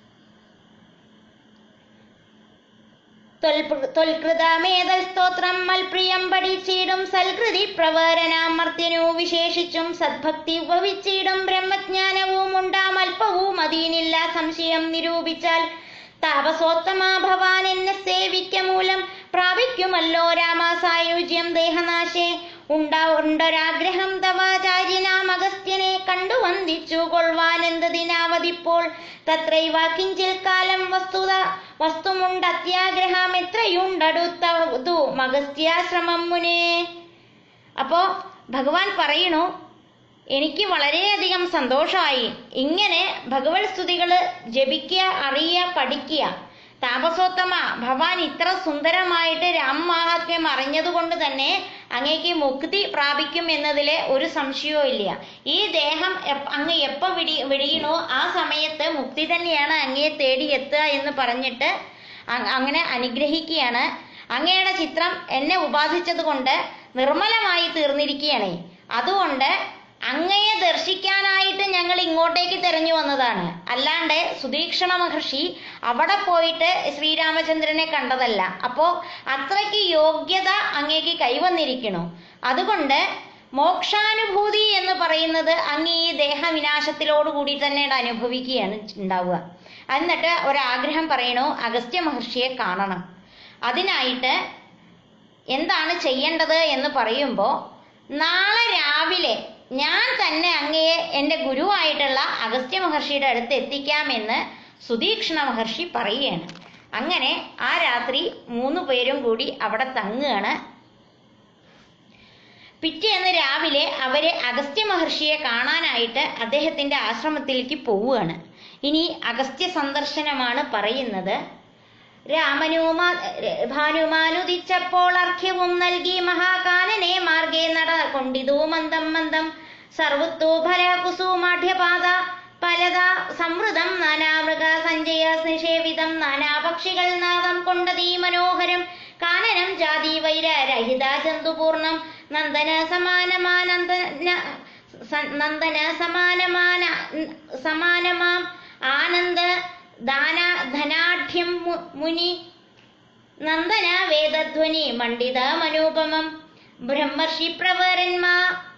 ത്വൽകൃതമേതൽ സ്തോത്രം മൽപ്രിയം പഠിച്ചിടും സൽകൃതി പ്രവരനാമർത്യനു വിശേഷിച്ചും സദ്ഭക്തി ഭവിച്ചിടും ബ്രഹ്മജ്ഞാനവും ഉണ്ടാം അല്പവും അതീനില്ല സംശയം നിരൂപിച്ചാൽ താപസോത്തമാ ഭവാൻ എന്നെ സേവിക്ക മൂലം പ്രാപിക്കുമല്ലോ രാമാസായുജ്യം ദേഹനാശേ ഉണ്ടാ ഉണ്ടൊരാഗ്രഹം തവാചാര്യനാം അഗസ്ത്യനെ കണ്ടു വന്ദിച്ചു കൊള്ളുവാനെന്തതിനാവതിപ്പോൾ തത്രൈവ കിഞ്ചിൽ കാലം വസ്തുത വസ്തുമുണ്ട് അത്യാഗ്രഹം എത്രയുണ്ടടുത്തു മഗസ്ത്യാശ്രമം മുനേ അപ്പോ ഭഗവാൻ പറയണു എനിക്ക് വളരെയധികം സന്തോഷമായി ഇങ്ങനെ ഭഗവത് സ്തുതികള് ജപിക്കുക അറിയുക പഠിക്കുക താപസോത്തമ ഭവാൻ ഇത്ര സുന്ദരമായിട്ട് രാമമാഹാത്മ്യം അറിഞ്ഞതുകൊണ്ട് തന്നെ അങ്ങേക്ക് മുക്തി പ്രാപിക്കും എന്നതിലെ ഒരു സംശയവും ഇല്ല ഈ ദേഹം എപ്പ- അങ്ങ് എപ്പോ വിടി വിടിയണോ ആ സമയത്ത് മുക്തി തന്നെയാണ് അങ്ങയെ തേടി എത്തുക എന്ന് പറഞ്ഞിട്ട് അ- അങ്ങനെ അനുഗ്രഹിക്കുകയാണ് അങ്ങയുടെ ചിത്രം എന്നെ ഉപാസിച്ചത് കൊണ്ട് നിർമ്മലമായി തീർന്നിരിക്കുകയാണ് അതുകൊണ്ട് അങ്ങയെ ദർശിക്കാനായിട്ട് ഞങ്ങൾ ഇങ്ങോട്ടേക്ക് തെരഞ്ഞു വന്നതാണ് അല്ലാണ്ട് സുദീക്ഷണ മഹർഷി അവിടെ പോയിട്ട് ശ്രീരാമചന്ദ്രനെ കണ്ടതല്ല അപ്പോ അത്രയ്ക്ക് യോഗ്യത അങ്ങേക്ക് കൈവന്നിരിക്കണു അതുകൊണ്ട് മോക്ഷാനുഭൂതി എന്ന് പറയുന്നത് അങ്ങ് ഈ ദേഹവിനാശത്തിലോടുകൂടി തന്നെ അനുഭവിക്കുകയാണ് ഉണ്ടാവുക എന്നിട്ട് ഒരാഗ്രഹം പറയണു അഗസ്ത്യ മഹർഷിയെ കാണണം അതിനായിട്ട് എന്താണ് ചെയ്യേണ്ടത് എന്ന് പറയുമ്പോൾ നാളെ രാവിലെ ഞാൻ തന്നെ അങ്ങയെ എൻ്റെ ഗുരുവായിട്ടുള്ള അഗസ്ത്യ മഹർഷിയുടെ അടുത്ത് എത്തിക്കാമെന്ന് സുദീക്ഷണ മഹർഷി പറയുകയാണ് അങ്ങനെ ആ രാത്രി മൂന്ന് പേരും കൂടി അവിടെ തങ്ങുകയാണ് പിറ്റേന്ന് രാവിലെ അവര് അഗസ്ത്യ മഹർഷിയെ കാണാനായിട്ട് അദ്ദേഹത്തിന്റെ ആശ്രമത്തിലേക്ക് പോവുകയാണ് ഇനി അഗസ്ത്യ സന്ദർശനമാണ് പറയുന്നത് രാമനുമാ ഭാനുമാനുദിച്ചപ്പോൾ അർഘ്യവും നൽകി മഹാകാനനെ മാർഗേ നട കൊണ്ടിതു മന്ദം മന്ദം സർവത്തോ ഫല കുസുമാഠ്യപാത പലത സമൃദ്ധം നാനാമൃഗ സഞ്ജയ നിഷേവിതം നാനാപക്ഷികൾ നാദം കൊണ്ടതീ മനോഹരം കാനനം ജാതി വൈര രഹിത ജന്തുപൂർണം നന്ദന സമാനമാനന്ദന സ- നന്ദന സമാനമാന സമാനമാം ആനന്ദ ദാന ധനാഢ്യം മു- മുനി നന്ദന വേദധ്വനി മണ്ഡിത മനോപമം ബ്രഹ്മർഷി പ്രവരന്മാ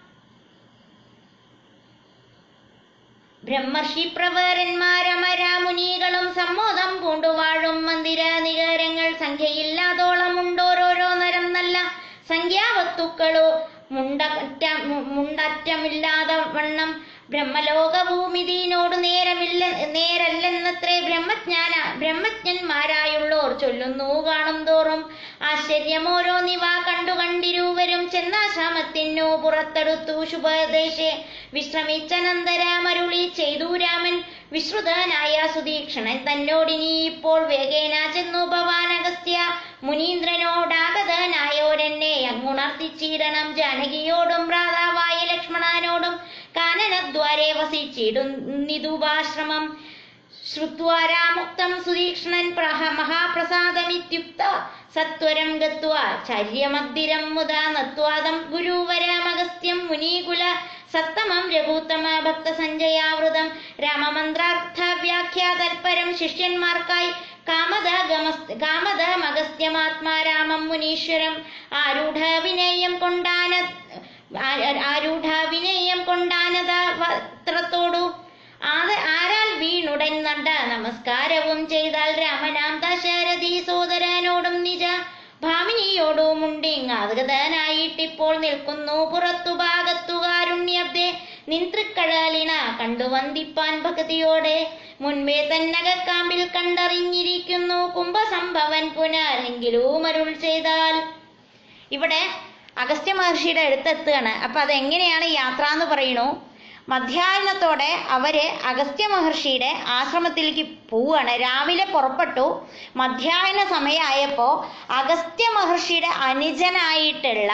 ബ്രഹ്മർഷി പ്രവരന്മാരമരാമുനികളും സമ്മോദം പൂണ്ടുവാഴും മന്ദിര നികരങ്ങൾ സംഖ്യയില്ലാതോളം ഉണ്ടോരോരോ നരം നല്ല സംഖ്യാവസ്തുക്കളോ മുണ്ടറ്റ മു- മുണ്ടറ്റമില്ലാതെ വണ്ണം ബ്രഹ്മലോകഭൂമിതീനോട് നേരമില്ല നേരല്ലെന്നത്രേ ബ്രഹ്മജ്ഞാന ബ്രഹ്മജ്ഞന്മാരായുള്ളോർ ചൊല്ലുന്നു കാണും തോറും ആശ്ചര്യമോരോന്നിവ കണ്ടു കണ്ടിരുവരും ചെന്നാശ്രമത്തിനു പുറത്തെടുത്തു ശുഭദേശേ വിശ്രമിച്ചനന്തരമരുളി ചെയ്തു രാമൻ വിശ്രുതനായ സുദീക്ഷണൻ തന്നോടിനി ഇപ്പോൾ വേഗേന ചെന്നു ഭവാൻ അഗസ്ത്യ മുനീന്ദ്രനോടാഗതനായോരെന്നെ അങ്ങുണർത്തിച്ചിടണം ജാനകിയോടും ഭ്രാതാവായ ലക്ഷ്മണനോടും കാനനദ്വാരെ വസിച്ചിടുന്നിതുപാശ്രമം ശ്രുത്വാ രാമുക്തം സുദീക്ഷ്ണൻ പ്രഹ മഹാപ്രസാദമിത്യുക്ത സത്വരം ഗത്വാ ചര്യമദ്ദിരം മുദാ നത്വാദം ഗുരുവരമഗസ്ത്യം മുനീകുല സത്തമം രഘുത്തമ ഭക്ത സഞ്ജയാവൃതം രാമമന്ത്രാർത്ഥ വ്യാഖ്യാതൽപരം ശിഷ്യന്മാർക്കായി കാമത ഗമസ് കാമത മഗസ്ത്യമാത്മാ രാമം മുനീശ്വരം ആരൂഢ വിനയം കൊണ്ടാന ആ- ആരൂഢ വിനയം കൊണ്ടാനത വസ്ത്രത്തോടു ആദ ആരാൽ വീണുടൻ നണ്ട നമസ്കാരവും ചെയ്താൽ രാമനാം ദശരഥി സോദരനോടും നിജ ഭാമിനിയോടും ഉണ്ടിങ്ങാതനായിട്ടിപ്പോൾ നിൽക്കുന്നു പുറത്തു ഭാഗത്തു കാരുണ്യബ്ദേ നിൻതൃക്കഴലിന കണ്ടു വന്ദിപ്പാൻ ഭക്തിയോടെ മുൻപേ തന്നകക്കാമ്പിൽ കണ്ടറിഞ്ഞിരിക്കുന്നു കുംഭസംഭവൻ പുനരെങ്കിലും അരുൾ ചെയ്താൽ ഇവിടെ അഗസ്ത്യ മഹർഷിയുടെ അടുത്തെത്തുകയാണ് അപ്പൊ അതെങ്ങനെയാണ് യാത്ര എന്ന് പറയണു മധ്യാഹ്നത്തോടെ അവര് അഗസ്ത്യ മഹർഷിയുടെ ആശ്രമത്തിലേക്ക് പോവുകയാണ് രാവിലെ പുറപ്പെട്ടു മധ്യാഹ്ന സമയമായപ്പോ അഗസ്ത്യ മഹർഷിയുടെ അനുജനായിട്ടുള്ള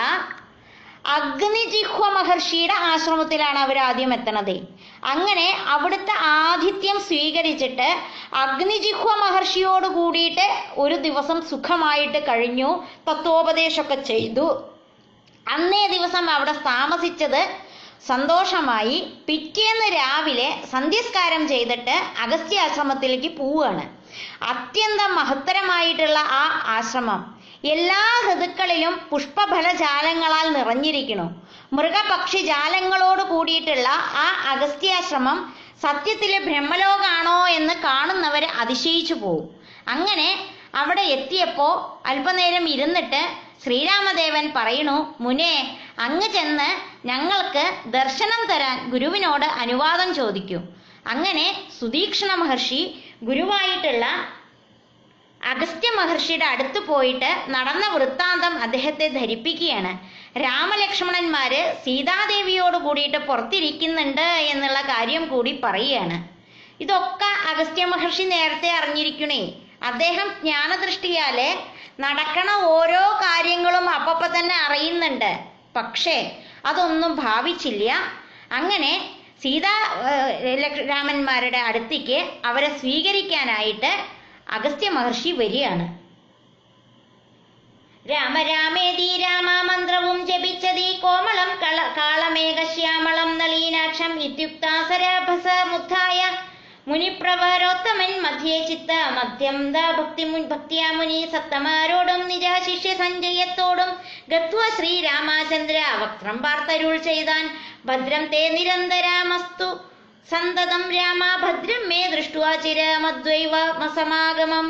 അഗ്നിജിഹ്വ മഹർഷിയുടെ ആശ്രമത്തിലാണ് അവർ ആദ്യം എത്തണത് അങ്ങനെ അവിടുത്തെ ആതിഥ്യം സ്വീകരിച്ചിട്ട് അഗ്നിജിഹ്വ മഹർഷിയോട് കൂടിയിട്ട് ഒരു ദിവസം സുഖമായിട്ട് കഴിഞ്ഞു തത്വോപദേശമൊക്കെ ചെയ്തു അന്നേ ദിവസം അവിടെ താമസിച്ചത് സന്തോഷമായി പിറ്റേന്ന് രാവിലെ സന്ധ്യസ്കാരം ചെയ്തിട്ട് അഗസ്ത്യാശ്രമത്തിലേക്ക് പോവുകയാണ് അത്യന്തം മഹത്തരമായിട്ടുള്ള ആ ആശ്രമം എല്ലാ ഋതുക്കളിലും പുഷ്പഫലജാലങ്ങളാൽ നിറഞ്ഞിരിക്കുന്നു മൃഗപക്ഷി ജാലങ്ങളോട് കൂടിയിട്ടുള്ള ആ അഗസ്ത്യാശ്രമം സത്യത്തിലെ ബ്രഹ്മലോകാണോ എന്ന് കാണുന്നവരെ അതിശയിച്ചു പോവും അങ്ങനെ അവിടെ എത്തിയപ്പോ അല്പനേരം ഇരുന്നിട്ട് ശ്രീരാമദേവൻ പറയണു മുനെ അങ്ങ് ചെന്ന് ഞങ്ങൾക്ക് ദർശനം തരാൻ ഗുരുവിനോട് അനുവാദം ചോദിക്കൂ അങ്ങനെ സുദീക്ഷണ മഹർഷി ഗുരുവായിട്ടുള്ള അഗസ്ത്യ മഹർഷിയുടെ അടുത്ത് പോയിട്ട് നടന്ന വൃത്താന്തം അദ്ദേഹത്തെ ധരിപ്പിക്കുകയാണ് രാമലക്ഷ്മണന്മാര് സീതാദേവിയോട് കൂടിയിട്ട് പുറത്തിരിക്കുന്നുണ്ട് എന്നുള്ള കാര്യം കൂടി പറയുകയാണ് ഇതൊക്കെ അഗസ്ത്യ മഹർഷി നേരത്തെ അറിഞ്ഞിരിക്കണേ അദ്ദേഹം ജ്ഞാനദൃഷ്ടിയാല് നടക്കണ ഓരോ കാര്യങ്ങളും അപ്പപ്പ തന്നെ അറിയുന്നുണ്ട് പക്ഷേ അതൊന്നും ഭാവിച്ചില്ല അങ്ങനെ സീതാ ഏഹ്, ലക്ഷ- രാമന്മാരുടെ അടുത്തേക്ക് അവരെ സ്വീകരിക്കാനായിട്ട് അഗസ്ത്യ മഹർഷി വരികയാണ് രാമ രാമേതി രാമമന്ത്രവും ജപിച്ചതി കോമളം കള കാളമേഘശ്യാമളം നളീനാക്ഷം ഇത്യുക്താസരഭസ മുദ്ധായ മുനിപ്രവരോത്തമൻ മധ്യേ ചിത്ത മധ്യം ദ ഭക്തി മുൻ ഭക്തിയാ മുനി സത്തമാരോടും നിജ ശിഷ്യ സഞ്ജയത്തോടും ഗത്വ ശ്രീരാമചന്ദ്ര വക്രം വാർത്തരുൾ ചെയ്താൻ ഭദ്രം തേ നിരന്തരമസ്തു സന്തതം രാമ ഭദ്രം മേ ദൃഷ്ട്വാ ചിരമദ്വൈവ സമാഗമം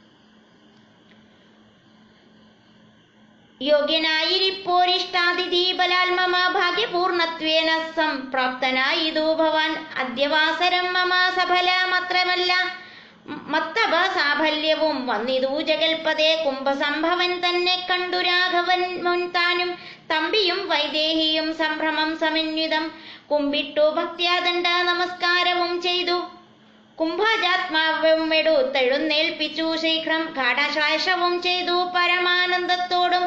യോഗ്യനായിരിപ്പോരിഷ്ടാതിഥി ബലാൽ മമ ഭാഗ്യപൂർണത്വേന സംപ്രാപ്തനായിതു ഭവാൻ അദ്യവാസരം മമ സഫലമത്രമല്ല മത്തപ സാഫല്യവും വന്നിതു ജഗൽപദേ കുംഭസംഭവൻ തന്നെ കണ്ടു രാഘവൻ മുൻ താനും തമ്പിയും വൈദേഹിയും സംഭ്രമം സമന്വിതം കുമ്പിട്ടു ഭക്ത്യാദണ്ഡ നമസ്കാരവും ചെയ്തു കുംഭജാത്മാവും എടുത്തെഴുന്നേൽപ്പിച്ചു ശീഘ്രം ഗാഠശ്വാസവും ചെയ്തു പരമാനന്ദത്തോടും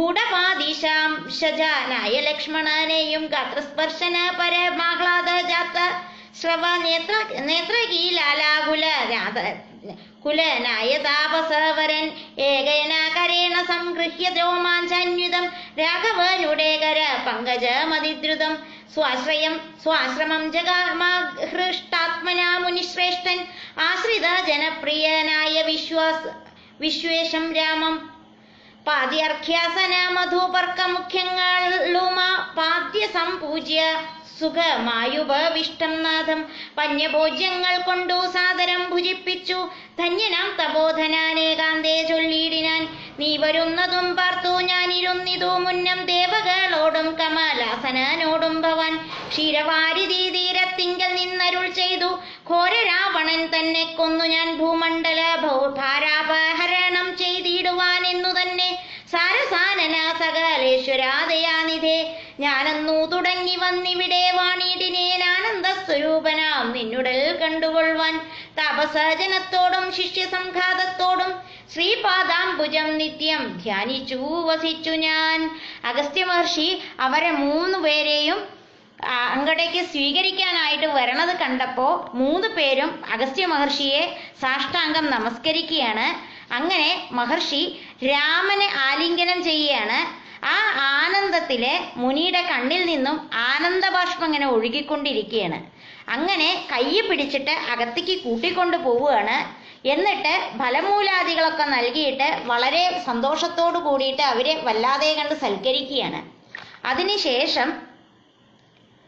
ഗൂഢപാദീശാംശജാനായ ലക്ഷ്മണനെയും ഗാത്രസ്പർശന പരമാഹ്ലാദ ജാത ശ്രവ നേത്ര നേത്രകീലാലാകുല രാധ കുലനായ താപസവരൻ ഏകേന കരേണ സംഗൃഹ്യ രോമാഞ്ചാന്വിതം രാഘവനുടേകര പങ്കജമതിദ്രുതം സ്വാശ്രയം സ്വാശ്രമം ജഗാമാഹൃഷ്ടാത്മനാ മുനിശ്രേഷ്ഠൻ ആശ്രിത ജനപ്രിയനായ വിശ്വാസ വിശ്വേഷം രാമം പാദ്യർഘ്യാസന മധുപർക്ക മുഖ്യങ്ങളുമ പാദ്യ സംപൂജ്യ സുഖമായുപവിഷ്ടം നാഥം പഞ്ഞഭോജ്യങ്ങൾ കൊണ്ടു സാദരം ഭുജിപ്പിച്ചു ധന്യനാം തപോധനാനേകാന്തേ ചൊല്ലിയിടിനാൻ നീ വരുന്നതും പാർത്തു ഞാനിരുന്നിതു മുന്നം ദേവകളോടും കമലാസനോടും ഭവാൻ ക്ഷീരവാരിധി തീരത്തിങ്കൽ നിന്നരുൾ ചെയ്തു ഘോര രാവണൻ തന്നെ കൊന്നു ഞാൻ ഭൂമണ്ഡല ഭൗ- ഭാരാപഹരണം ചെയ്തിടുവാൻ എന്നു തന്നെ സാരസാനന സകലേശ്വരാദയാനിധേ ഞാനെന്നു തുടങ്ങി വന്നിവിടെ വാണിടിനേൻ ആനന്ദ സ്വരൂപനാം നിന്നുടൽ കണ്ടുകൊള്ളുവാൻ താപസജനത്തോടും ശിഷ്യസംഘാതത്തോടും ശ്രീപാദാംബുജം നിത്യം ധ്യാനിച്ചു വസിച്ചു ഞാൻ അഗസ്ത്യ മഹർഷി അവരെ മൂന്ന് പേരെയും ആ, അങ്ങടേക്ക് സ്വീകരിക്കാനായിട്ട് വരണത് കണ്ടപ്പോ മൂന്ന് പേരും അഗസ്ത്യ മഹർഷിയെ സാഷ്ടാംഗം നമസ്കരിക്കുകയാണ് അങ്ങനെ മഹർഷി രാമനെ ആലിംഗനം ചെയ്യുകയാണ് ആ ആനന്ദത്തിലെ മുനിയുടെ കണ്ണിൽ നിന്നും ആനന്ദബാഷ്പം ഇങ്ങനെ ഒഴുകിക്കൊണ്ടിരിക്കുകയാണ് അങ്ങനെ കൈ പിടിച്ചിട്ട് അകത്തേക്ക് കൂട്ടിക്കൊണ്ടു പോവുകയാണ് എന്നിട്ട് ഫലമൂലാദികളൊക്കെ നൽകിയിട്ട് വളരെ സന്തോഷത്തോടു കൂടിയിട്ട് അവരെ വല്ലാതെ കണ്ട് സൽക്കരിക്കുകയാണ് അതിനുശേഷം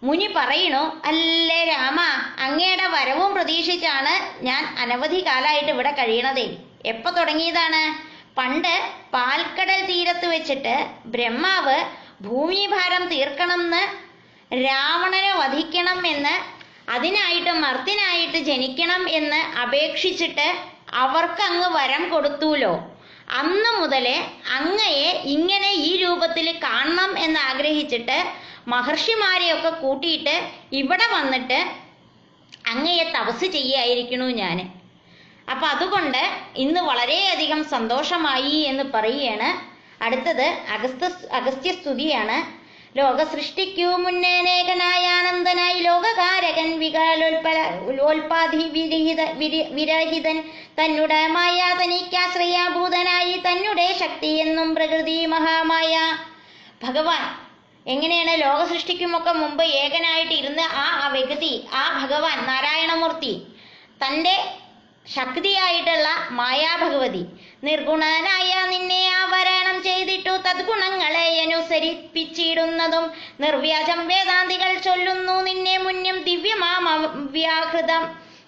മുനി പറയണു അല്ലേ രാമ അങ്ങയുടെ വരവും പ്രതീക്ഷിച്ചാണ് ഞാൻ അനവധി കാലമായിട്ട് ഇവിടെ കഴിയണതേ എപ്പോ തുടങ്ങിയതാണ് പണ്ട് പാൽക്കടൽ തീരത്ത് വെച്ചിട്ട് ബ്രഹ്മാവ് ഭൂമിഭാരം തീർക്കണമെന്ന് രാവണനെ വധിക്കണം എന്ന് അതിനായിട്ട് മർത്തിനായിട്ട് ജനിക്കണം എന്ന് അപേക്ഷിച്ചിട്ട് അവർക്ക് അങ്ങ് വരം കൊടുത്തുല്ലോ അന്ന് മുതലേ അങ്ങയെ ഇങ്ങനെ ഈ രൂപത്തിൽ കാണണം എന്ന് ആഗ്രഹിച്ചിട്ട് മഹർഷിമാരെയൊക്കെ കൂട്ടിയിട്ട് ഇവിടെ വന്നിട്ട് അങ്ങയെ തപസ് ചെയ്യായിരിക്കണു ഞാൻ അപ്പൊ അതുകൊണ്ട് ഇന്ന് വളരെയധികം സന്തോഷമായി എന്ന് പറയുകയാണ് അടുത്തത് അഗസ്ത അഗസ്ത്യസ്തുതിയാണ് ലോക സൃഷ്ടിക്കൂ മുന്നേനേകനായ ആനന്ദനായി ലോകകാരകൻ വികാലോൽപല ലോൽപാധി വിരഹിത വിര- വിരഹിതൻ തന്നുടെ മായ തനിക്കാശ്രയാഭൂതനായി തന്നെ ശക്തി എന്നും പ്രകൃതി മഹാമായ ഭഗവാൻ എങ്ങനെയാണ് ലോക സൃഷ്ടിക്കുമൊക്കെ മുമ്പ് ഏകനായിട്ട് ഇരുന്ന് ആ ആ വ്യക്തി ആ ഭഗവാൻ നാരായണമൂർത്തി തൻ്റെ ശക്തിയായിട്ടുള്ള മായാഭഗവതി നിർഗുണനായ നിന്നെ ആവരണം ചെയ്തിട്ടു തദ്ഗുണങ്ങളെ അനുസരിപ്പിച്ചിടുന്നതും നിർവ്യാജം വേദാന്തികൾ ചൊല്ലുന്നു നിന്നെ മുന്നം ദിവ്യമാം വ്യാഹൃതം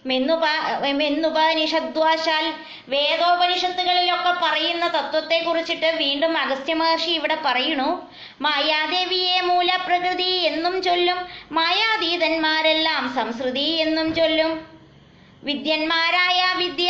മെന്നുപനിഷദ്വാശാൽ വേദോപനിഷത്തുകളിലൊക്കെ പറയുന്ന തത്വത്തെ കുറിച്ചിട്ട് വീണ്ടും അഗസ്ത്യ മഹർഷി ഇവിടെ പറയുന്നു മായാദേവിയെ മൂലപ്രകൃതി എന്നും ചൊല്ലും മായാതീതന്മാരെല്ലാം സംസ്കൃതി എന്നും ചൊല്ലും വിദ്യന്മാരായ വിദ്യ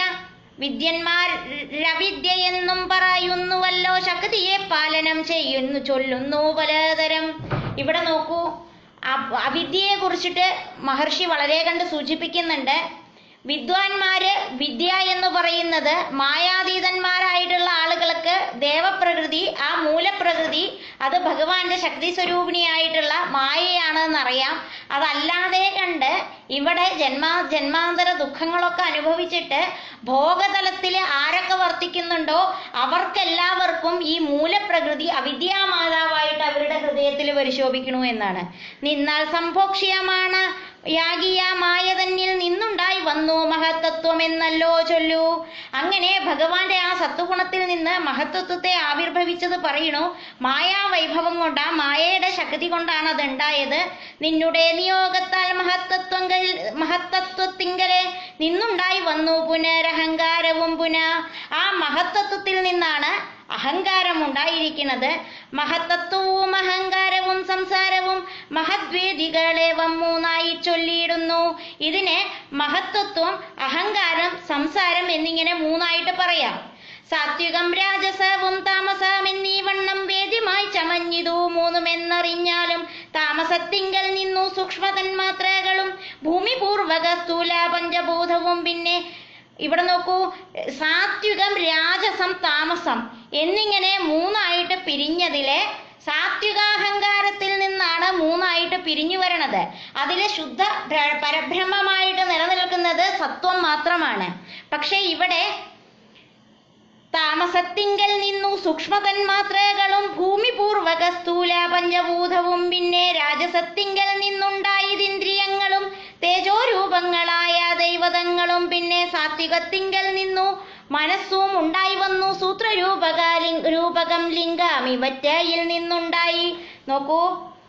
വിദ്യന്മാരവിദ്യ എന്നും പറയുന്നുവല്ലോ ശക്തിയെ പാലനം ചെയ്യുന്നു ചൊല്ലുന്നു പലതരം ഇവിടെ നോക്കൂ അ- അവിദ്യയെ കുറിച്ചിട്ട് മഹർഷി വളരെ കണ്ട് സൂചിപ്പിക്കുന്നുണ്ട് വിദ്വാൻമാര് വിദ്യ എന്ന് പറയുന്നത് മായാതീതന്മാരായിട്ടുള്ള ആളുകൾക്ക് ദേവപ്രകൃതി ആ മൂലപ്രകൃതി അത് ഭഗവാന്റെ ശക്തി സ്വരൂപിണിയായിട്ടുള്ള മായയാണെന്നറിയാം അതല്ലാതെ കണ്ട് ഇവിടെ ജന്മാ ജന്മാന്തര ദുഃഖങ്ങളൊക്കെ അനുഭവിച്ചിട്ട് ഭോഗതലത്തിൽ ആരൊക്കെ വർത്തിക്കുന്നുണ്ടോ അവർക്കെല്ലാവർക്കും ഈ മൂലപ്രകൃതി അവിദ്യാമാതാവായിട്ട് അവരുടെ ഹൃദയത്തിൽ പരിശോഭിക്കണു എന്നാണ് നിന്നാൽ സംഭോക്ഷ്യമാണ് യാഗിയമായ തന്നിൽ നിന്നുണ്ടായി വന്നു മഹത്തത്വം എന്നല്ലോ ചൊല്ലൂ അങ്ങനെ ഭഗവാന്റെ ആ സത്വഗുണത്തിൽ നിന്ന് മഹത്വത്വത്തെ ആവിർഭവിച്ചത് പറയണു മായാവൈഭവം കൊണ്ട് ആ മായയുടെ ശക്തി കൊണ്ടാണ് അത് ഉണ്ടായത് നിന്നുടെ നിയോഗത്താൽ മഹത്തത്വം മഹത്തത്വത്തിങ്കലെ നിന്നുണ്ടായി വന്നു പുനരഹങ്കാരവും പുന ആ മഹത്തത്വത്തിൽ നിന്നാണ് അഹങ്കാരം ഉണ്ടായിരിക്കുന്നത് മഹത്തത്വവും അഹങ്കാരവും സംസാരവും മഹദ്വേദികളേവം മൂന്നായി ചൊല്ലിയിടുന്നു ഇതിനെ മഹത്വത്വം അഹങ്കാരം സംസാരം എന്നിങ്ങനെ മൂന്നായിട്ട് പറയാം സാത്വികം രാജസവും താമസം എന്നീ വണ്ണം വേദ്യമായി ചമഞ്ഞിതു മൂന്നുമെന്നറിഞ്ഞാലും താമസത്തിങ്കൽ നിന്നു സൂക്ഷ്മതന്മാത്രകളും ഭൂമിപൂർവക സ്ഥൂല പഞ്ചഭൂതവും പിന്നെ ഇവിടെ നോക്കൂ സാത്വികം രാജസം താമസം എന്നിങ്ങനെ മൂന്നായിട്ട് പിരിഞ്ഞതിലെ സാത്വികാഹങ്കാരത്തിൽ നിന്നാണ് മൂന്നായിട്ട് പിരിഞ്ഞു വരണത് അതിലെ ശുദ്ധ ഭ്ര- പരബ്രഹ്മമായിട്ട് നിലനിൽക്കുന്നത് സത്വം മാത്രമാണ് പക്ഷെ ഇവിടെ താമസത്തിങ്കൽ നിന്നു സൂക്ഷ്മതന്മാത്രകളും ഭൂമിപൂർവക സ്ഥൂല പഞ്ചഭൂതവും പിന്നെ രാജസത്തിങ്കൽ നിന്നുണ്ടായതിന്ദ്രിയങ്ങളും തേജോരൂപങ്ങളായ ദൈവതങ്ങളും പിന്നെ സാത്വികത്തിങ്കൽ നിന്നു മനസ്സും ഉണ്ടായി വന്നു സൂത്രരൂപക ലിംഗ രൂപകം ലിംഗം ഇവറ്റയിൽ നിന്നുണ്ടായി നോക്കൂ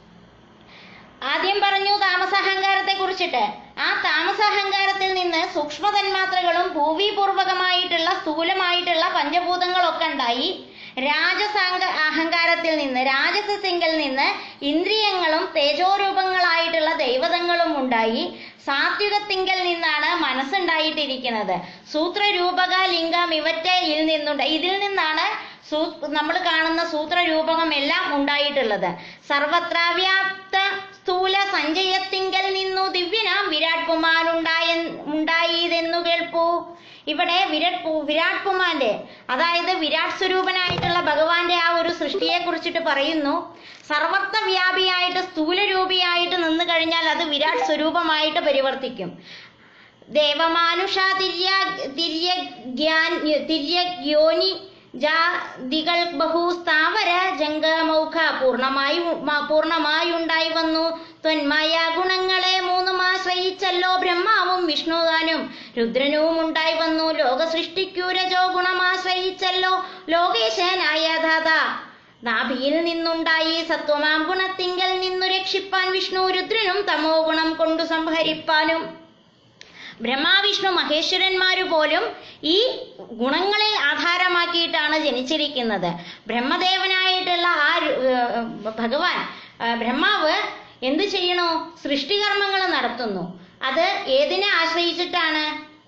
ആദ്യം പറഞ്ഞു താമസാഹങ്കാരത്തെ കുറിച്ചിട്ട് ആ താമസാഹങ്കാരത്തിൽ നിന്ന് സൂക്ഷ്മ തന്മാത്രകളും ഭൂവിപൂർവകമായിട്ടുള്ള സ്ഥൂലമായിട്ടുള്ള പഞ്ചഭൂതങ്ങളൊക്കെ ഉണ്ടായി രാജസാങ്ക അഹങ്കാരത്തിൽ നിന്ന് രാജസത്തിങ്കൽ നിന്ന് ഇന്ദ്രിയങ്ങളും തേജോരൂപങ്ങളായിട്ടുള്ള ദൈവതങ്ങളും ഉണ്ടായി സാത്വികത്തിങ്കൽ നിന്നാണ് മനസ്സുണ്ടായിട്ടിരിക്കുന്നത് സൂത്രരൂപക ലിംഗം ഇവറ്റയിൽ നിന്നുണ്ട് ഇതിൽ നിന്നാണ് സൂ നമ്മൾ കാണുന്ന സൂത്രരൂപകം എല്ലാം ഉണ്ടായിട്ടുള്ളത് സർവത്ര വ്യാപ്ത സ്ഥൂല സഞ്ചയത്തിങ്കൽ നിന്നു ദിവ്യനാം വിരാട് പുമാൻ ഉണ്ടായ ഉണ്ടായതെന്നു കേൾപ്പൂ ഇവിടെ വിരാട് പു- വിരാട് പുമാന്റെ അതായത് വിരാട് സ്വരൂപനായിട്ടുള്ള ഭഗവാന്റെ ആ ഒരു സൃഷ്ടിയെ കുറിച്ചിട്ട് പറയുന്നു സർവത്ര വ്യാപിയായിട്ട് സ്ഥൂലരൂപിയായിട്ട് നിന്ന് കഴിഞ്ഞാൽ അത് വിരാട് സ്വരൂപമായിട്ട് പരിവർത്തിക്കും ദേവമാനുഷ തിര്യ തിര്യ ജ്ഞാൻ തിര്യയോനി ജാതികൾ ബഹു സ്ഥാവര ജംഗമൗഖ പൂർണ്ണമായി മ- പൂർണ്ണമായുണ്ടായി വന്നു ത്വന്മായ ഗുണങ്ങളെ മൂന്നും ആശ്രയിച്ചല്ലോ ബ്രഹ്മാവും വിഷ്ണുതാനും രുദ്രനും ഉണ്ടായി വന്നു ലോക സൃഷ്ടിക്കൂ രജോ ഗുണമാശ്രയിച്ചല്ലോ ലോകേശനായ ദാത നാഭിയിൽ നിന്നുണ്ടായി സത്വമാം ഗുണത്തിങ്കൽ നിന്നു രക്ഷിപ്പാൻ വിഷ്ണു രുദ്രനും തമോ ഗുണം കൊണ്ടു സംഹരിപ്പാനും ബ്രഹ്മാവിഷ്ണു മഹേശ്വരന്മാര് പോലും ഈ ഗുണങ്ങളെ ആധാരമാക്കിയിട്ടാണ് ജനിച്ചിരിക്കുന്നത് ബ്രഹ്മദേവനായിട്ടുള്ള ആ രു- ഏർ ഭഗവാൻ ആ, ബ്രഹ്മാവ് എന്തു ചെയ്യണോ സൃഷ്ടികർമ്മങ്ങൾ നടത്തുന്നു അത് ഏതിനെ ആശ്രയിച്ചിട്ടാണ്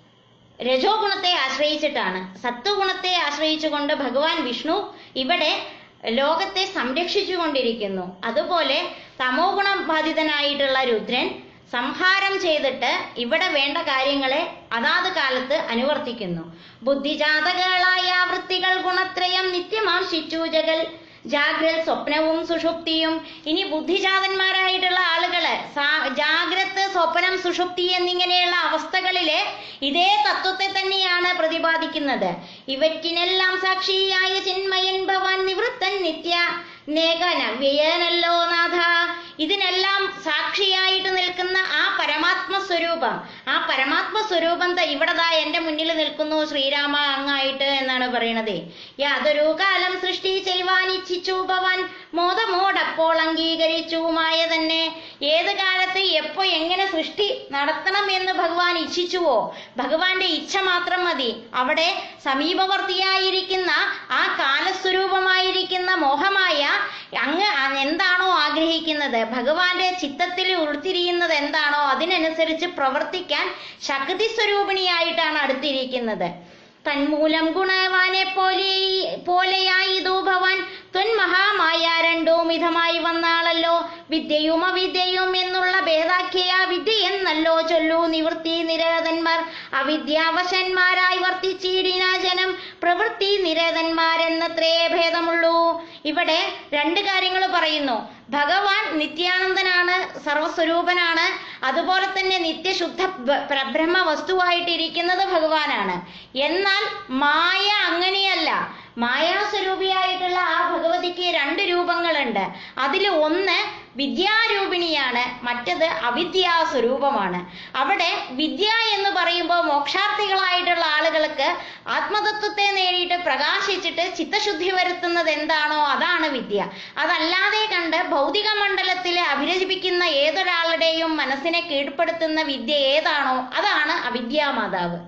രജോ ഗുണത്തെ ആശ്രയിച്ചിട്ടാണ് സത്വഗുണത്തെ ആശ്രയിച്ചുകൊണ്ട് ഭഗവാൻ വിഷ്ണു ഇവിടെ ലോകത്തെ സംരക്ഷിച്ചു കൊണ്ടിരിക്കുന്നു അതുപോലെ തമോ ഗുണം ബാധിതനായിട്ടുള്ള രുദ്രൻ സംഹാരം ചെയ്തിട്ട് ഇവിടെ വേണ്ട കാര്യങ്ങളെ അതാത് കാലത്ത് അനുവർത്തിക്കുന്നു ബുദ്ധിജാതകളായ വൃത്തികൾ ഗുണത്രയം നിത്യമാം ശിച്ചൂജകൾ ജാഗ്രത സ്വപ്നവും സുഷുപ്തിയും ഇനി ബുദ്ധിജാതന്മാരായിട്ടുള്ള ആളുകള് സാ- ജാഗ്രത് സ്വപ്നം സുഷുപ്തി എന്നിങ്ങനെയുള്ള അവസ്ഥകളില് ഇതേ തത്വത്തെ തന്നെയാണ് പ്രതിപാദിക്കുന്നത് ഇവറ്റിനെല്ലാം സാക്ഷിയായ ചിന്മയൻ ഭവാൻ നിവൃത്തൻ നിത്യ നേകന വ്യയനല്ലോ നാഥ ഇതിനെല്ലാം സാക്ഷിയായിട്ട് നിൽക്കുന്ന ആ പരമാത്മ സ്വരൂപം ആ പരമാത്മ സ്വരൂപം ദാ ഇവിടെ ദാ എന്റെ മുന്നിൽ നിൽക്കുന്നു ശ്രീരാമ അങ്ങായിട്ട് എന്നാണ് പറയണത് യാതൊരു കാലം സൃഷ്ടി ചെയ്യുവാൻ ഇച്ഛിച്ചു ഭവാൻ മോദമോടപ്പോൾ അംഗീകരിച്ചു മായ തന്നെ ഏത് കാലത്ത് എപ്പോ എങ്ങനെ സൃഷ്ടി നടത്തണം എന്ന് ഭഗവാൻ ഇച്ഛിച്ചുവോ ഭഗവാന്റെ ഇച്ഛ മാത്രം മതി അവിടെ സമീപവർത്തിയായിരിക്കുന്ന ആ കാലസ്വരൂപമായിരിക്കുന്ന മോഹമായ അങ്ങ് അ- എന്താണോ ആഗ്രഹിക്കുന്നത് ഭഗവാന്റെ ചിത്തത്തിൽ ഉൾത്തിരിയുന്നത് എന്താണോ അതിനനുസരിച്ച് പ്രവർത്തിക്കാൻ ശക്തി സ്വരൂപിണിയായിട്ടാണ് അടുത്തിരിക്കുന്നത് തന്മൂലം ഗുണവാനെ പോലെ പോലെയായിതു ഭവാൻ ത്വന്മഹാമായ രണ്ടോ മിതമായി വന്നാളല്ലോ വിദ്യയും അവിദ്യയും എന്നുള്ള ഭേദാഖ്യ വിദ്യ എന്നല്ലോ ചൊല്ലു നിവൃത്തി നിരതന്മാർ അവിദ്യാവശന്മാരായി വർത്തിച്ചിടിന ജനം പ്രവൃത്തി നിരതന്മാരെന്നത്രേ ഭേദമുള്ളൂ ഇവിടെ രണ്ട് കാര്യങ്ങൾ പറയുന്നു ഭഗവാൻ നിത്യാനന്ദനാണ് സർവസ്വരൂപനാണ് അതുപോലെ തന്നെ നിത്യശുദ്ധ ബ- പരബ്രഹ്മ വസ്തുവായിട്ടിരിക്കുന്നത് ഭഗവാനാണ് എന്നാൽ മായ അങ്ങനെയല്ല മായാസ്വരൂപിയായിട്ടുള്ള ആ ഭഗവതിക്ക് രണ്ട് രൂപങ്ങളുണ്ട് അതിൽ ഒന്ന് വിദ്യാരൂപിണിയാണ് മറ്റത് അവിദ്യാസ്വരൂപമാണ് അവിടെ വിദ്യ എന്ന് പറയുമ്പോൾ മോക്ഷാർത്ഥികളായിട്ടുള്ള ആളുകൾക്ക് ആത്മതത്വത്തെ നേടിയിട്ട് പ്രകാശിച്ചിട്ട് ചിത്തശുദ്ധി വരുത്തുന്നത് എന്താണോ അതാണ് വിദ്യ അതല്ലാതെ കണ്ട് ഭൗതിക മണ്ഡലത്തിൽ അഭിരചിപ്പിക്കുന്ന ഏതൊരാളുടെയും മനസ്സിനെ കീഴ്പ്പെടുത്തുന്ന വിദ്യ ഏതാണോ അതാണ് അവിദ്യാമാതാവ്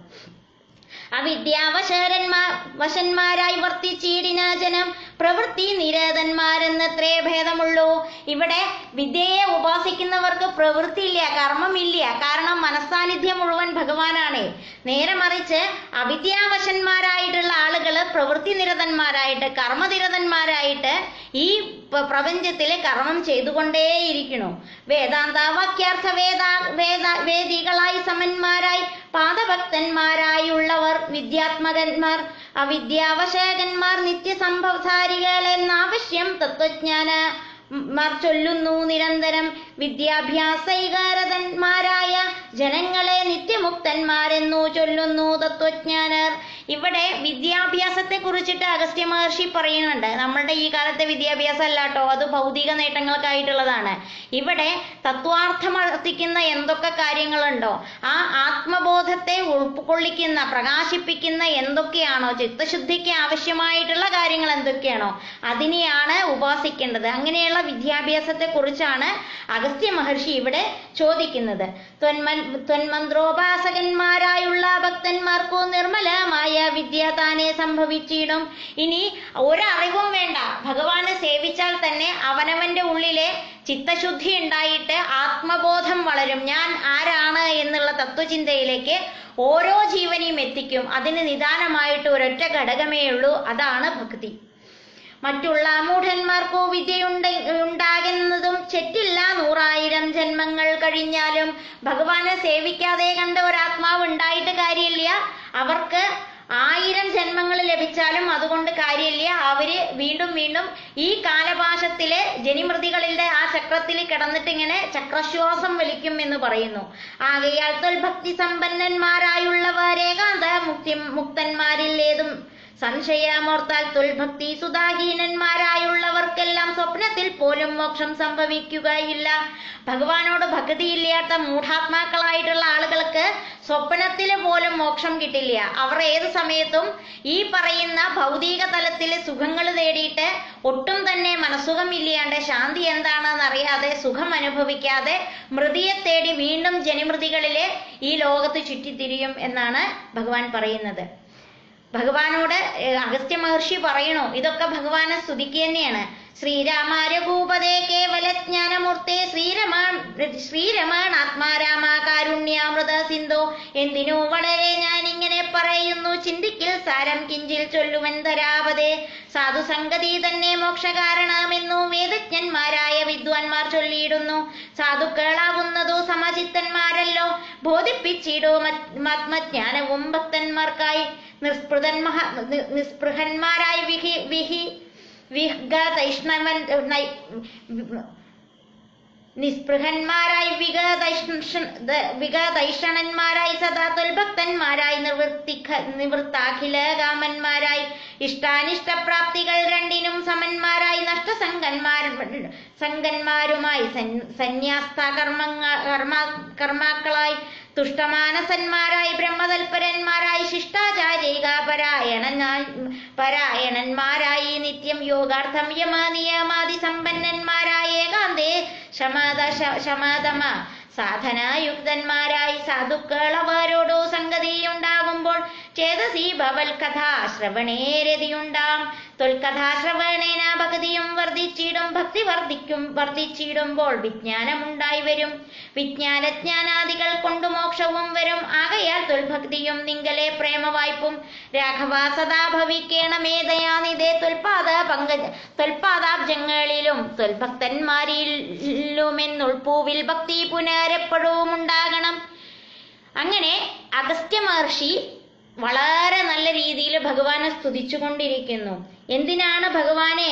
അവിദ്യാവശരന്മാർ വശന്മാരായി വർത്തിച്ചിടിന ജനം പ്രവൃത്തി നിരതന്മാരെന്നത്രേ ഭേദമുള്ളൂ ഇവിടെ വിദ്യയെ ഉപാസിക്കുന്നവർക്ക് പ്രവൃത്തിയില്ല കർമ്മമില്ല കാരണം മനസ്സാന്നിധ്യം മുഴുവൻ ഭഗവാനാണ് നേരെ മറിച്ച് അവിദ്യാവശന്മാരായിട്ടുള്ള ആളുകള് പ്രവൃത്തി നിരതന്മാരായിട്ട് കർമ്മനിരതന്മാരായിട്ട് ഈ പ- പ്രപഞ്ചത്തിലെ കർമ്മം ചെയ്തുകൊണ്ടേയിരിക്കണു വേദാന്ത വാക്യാർത്ഥ വേദ വേദ വേദികളായി സമന്മാരായി പാദഭക്തന്മാരായുള്ളവർ വിദ്യാത്മകന്മാർ അവിദ്യാവശകന്മാർ നിത്യസംഭവസാരികൾ എന്നാവശ്യം തത്വജ്ഞാന മാർ ചൊല്ലുന്നു നിരന്തരം വിദ്യാഭ്യാസൈകാരതന്മാരായ ജനങ്ങളെ നിത്യമുക്തന്മാരെന്നു ചൊല്ലുന്നു തത്വജ്ഞാനർ ഇവിടെ വിദ്യാഭ്യാസത്തെ കുറിച്ചിട്ട് അഗസ്ത്യ മഹർഷി പറയുന്നുണ്ട് നമ്മളുടെ ഈ കാലത്തെ വിദ്യാഭ്യാസം അല്ലാട്ടോ അത് ഭൗതിക നേട്ടങ്ങൾക്കായിട്ടുള്ളതാണ് ഇവിടെ തത്വാർത്ഥമർത്തിക്കുന്ന എന്തൊക്കെ കാര്യങ്ങളുണ്ടോ ആ ആത്മബോധത്തെ ഉൾക്കൊള്ളിക്കുന്ന പ്രകാശിപ്പിക്കുന്ന എന്തൊക്കെയാണോ ചിത്തശുദ്ധിക്ക് ആവശ്യമായിട്ടുള്ള കാര്യങ്ങൾ എന്തൊക്കെയാണോ അതിനെയാണ് ഉപാസിക്കേണ്ടത് അങ്ങനെയുള്ള വിദ്യാഭ്യാസത്തെ കുറിച്ചാണ് അഗസ്ത്യ മഹർഷി ഇവിടെ ചോദിക്കുന്നത് ത്വന്മൻ ത്വന്മന്ത്രോപാസകന്മാരായുള്ള ഭക്തന്മാർക്കോ നിർമ്മലമായ വിദ്യ താനെ സംഭവിച്ചിടും ഇനി ഒരറിവും വേണ്ട ഭഗവാനെ സേവിച്ചാൽ തന്നെ അവനവന്റെ ഉള്ളിലെ ചിത്തശുദ്ധി ഉണ്ടായിട്ട് ആത്മബോധം വളരും ഞാൻ ആരാണ് എന്നുള്ള തത്വചിന്തയിലേക്ക് ഓരോ ജീവനെയും എത്തിക്കും അതിന് നിദാനമായിട്ട് ഒരൊറ്റ ഘടകമേ ഉള്ളൂ അതാണ് ഭക്തി മറ്റുള്ള മൂഢന്മാർക്കോ വിദ്യയുണ്ട ഉണ്ടാകുന്നതും ചെറ്റില്ല നൂറായിരം ജന്മങ്ങൾ കഴിഞ്ഞാലും ഭഗവാനെ സേവിക്കാതെ കണ്ട ഒരാത്മാവ് ഉണ്ടായിട്ട് കാര്യമില്ല അവർക്ക് ആയിരം ജന്മങ്ങൾ ലഭിച്ചാലും അതുകൊണ്ട് കാര്യമില്ല അവര് വീണ്ടും വീണ്ടും ഈ കാലപാശത്തിലെ ജനിമൃതികളിലെ ആ ചക്രത്തിൽ കിടന്നിട്ട് ഇങ്ങനെ ചക്രശ്വാസം വലിക്കും എന്ന് പറയുന്നു ആകയാൽ തൊൽഭക്തി സമ്പന്നന്മാരായുള്ളവർ ഏകാന്ത മുക്തി മുക്തന്മാരിൽ ഏതും സംശയമോർത്താൽ തുൽഭക്തി സുധാഹീനന്മാരായുള്ളവർക്കെല്ലാം സ്വപ്നത്തിൽ പോലും മോക്ഷം സംഭവിക്കുകയില്ല ഭഗവാനോട് ഭക്തിയില്ലാത്ത മൂഢാത്മാക്കളായിട്ടുള്ള ആളുകൾക്ക് സ്വപ്നത്തിൽ പോലും മോക്ഷം കിട്ടില്ല അവർ ഏത് സമയത്തും ഈ പറയുന്ന ഭൗതിക തലത്തിലെ സുഖങ്ങൾ തേടിയിട്ട് ഒട്ടും തന്നെ മനസ്സുഖമില്ലാണ്ട് ശാന്തി എന്താണെന്ന് അറിയാതെ സുഖം അനുഭവിക്കാതെ മൃതിയെ തേടി വീണ്ടും ജനിമൃതികളിലെ ഈ ലോകത്ത് ചുറ്റിത്തിരിയും എന്നാണ് ഭഗവാൻ പറയുന്നത് ഭഗവാനോട് ഏഹ്, അഗസ്ത്യ മഹർഷി പറയണു ഇതൊക്കെ ഭഗവാനെ സ്തുതിക്കുക തന്നെയാണ് ശ്രീരാമ രഘൂപതേ കേവല ജ്ഞാനമൂർത്തേ ശ്രീരമ ശ്രീരമണാത്മാരാമ കാരുണ്യാമൃത സിന്ധു എന്തിനു വളരെ ഞാൻ ഇങ്ങനെ പറയുന്നു ചിന്തിക്കിൽ സാരം കിഞ്ചിൽ ചൊല്ലുവൻ ധരാവതേ സാധുസംഗതി തന്നെ മോക്ഷകാരണമെന്നു വേദജ്ഞന്മാരായ വിദ്വാൻമാർ ചൊല്ലിയിടുന്നു സാധുക്കളാവുന്നതു സമചിത്തന്മാരല്ലോ ബോധിപ്പിച്ചിടോ ആത്മജ്ഞാനവും ഭക്തന്മാർക്കായി നിസ്പൃതന്മഹ നി- നിസ്പൃഹന്മാരായി വിഹി വിഹി വിഹ്ഗതൈഷ്ണവൻ നൈ- നിസ്പൃഹന്മാരായി വിഗതൈഷ്ണ വിഗതൈഷണന്മാരായി സദാ തുൽഭക്തന്മാരായി നിവൃത്തിഖ നിവൃത്താഖില കാമന്മാരായി ഇഷ്ടാനിഷ്ടപ്രാപ്തികൾ രണ്ടിനും സമന്മാരായി നഷ്ടസംഗന്മാർ സംഗന്മാരുമായി സൻ- സന്യാസ്ത കർമ്മങ്ങ കർമ്മ കർമാക്കളായി തുഷ്ടമാനസന്മാരായി ബ്രഹ്മതൽപരന്മാരായി ശിഷ്ടാചാരിക പരായണനായി പരായണന്മാരായി നിത്യം യോഗാർത്ഥം യമ നിയമാതി സമ്പന്നന്മാരായി ഏകാന്തേ ശമത ശ- ശമതമ സാധനായുക്തന്മാരായി സാധുക്കൾ അവരോടോ സംഗതിയുണ്ടാകുമ്പോൾ ചേതസി ഭവൽ കഥാശ്രവണേ രതിയുണ്ടാം തൊൽക്കഥാശ്രവണേന ഭക്തിയും വർദ്ധിച്ചിടും ഭക്തി വർദ്ധിക്കും വർദ്ധിച്ചിടുമ്പോൾ വിജ്ഞാനമുണ്ടായി വരും വിജ്ഞാനജ്ഞാനാദികൾ കൊണ്ട് മോക്ഷവും വരും ആകയാൽ തൊൽഭക്തിയും നിങ്കലെ പ്രേമവായ്പും രാഘവ സദാ ഭവിക്കേണമേ ദയാനിതേ തൊൽപാദ പങ്കജ തൊൽപാദാബ്ജങ്ങളിലും തൊൽഭക്തന്മാരിലുമെന്നുൾപ്പൂവിൽ ഭക്തി പുനരെപ്പോഴും ഉണ്ടാകണം അങ്ങനെ അഗസ്ത്യ മഹർഷി വളരെ നല്ല രീതിയിൽ ഭഗവാനെ സ്തുതിച്ചുകൊണ്ടിരിക്കുന്നു എന്തിനാണ് ഭഗവാനെ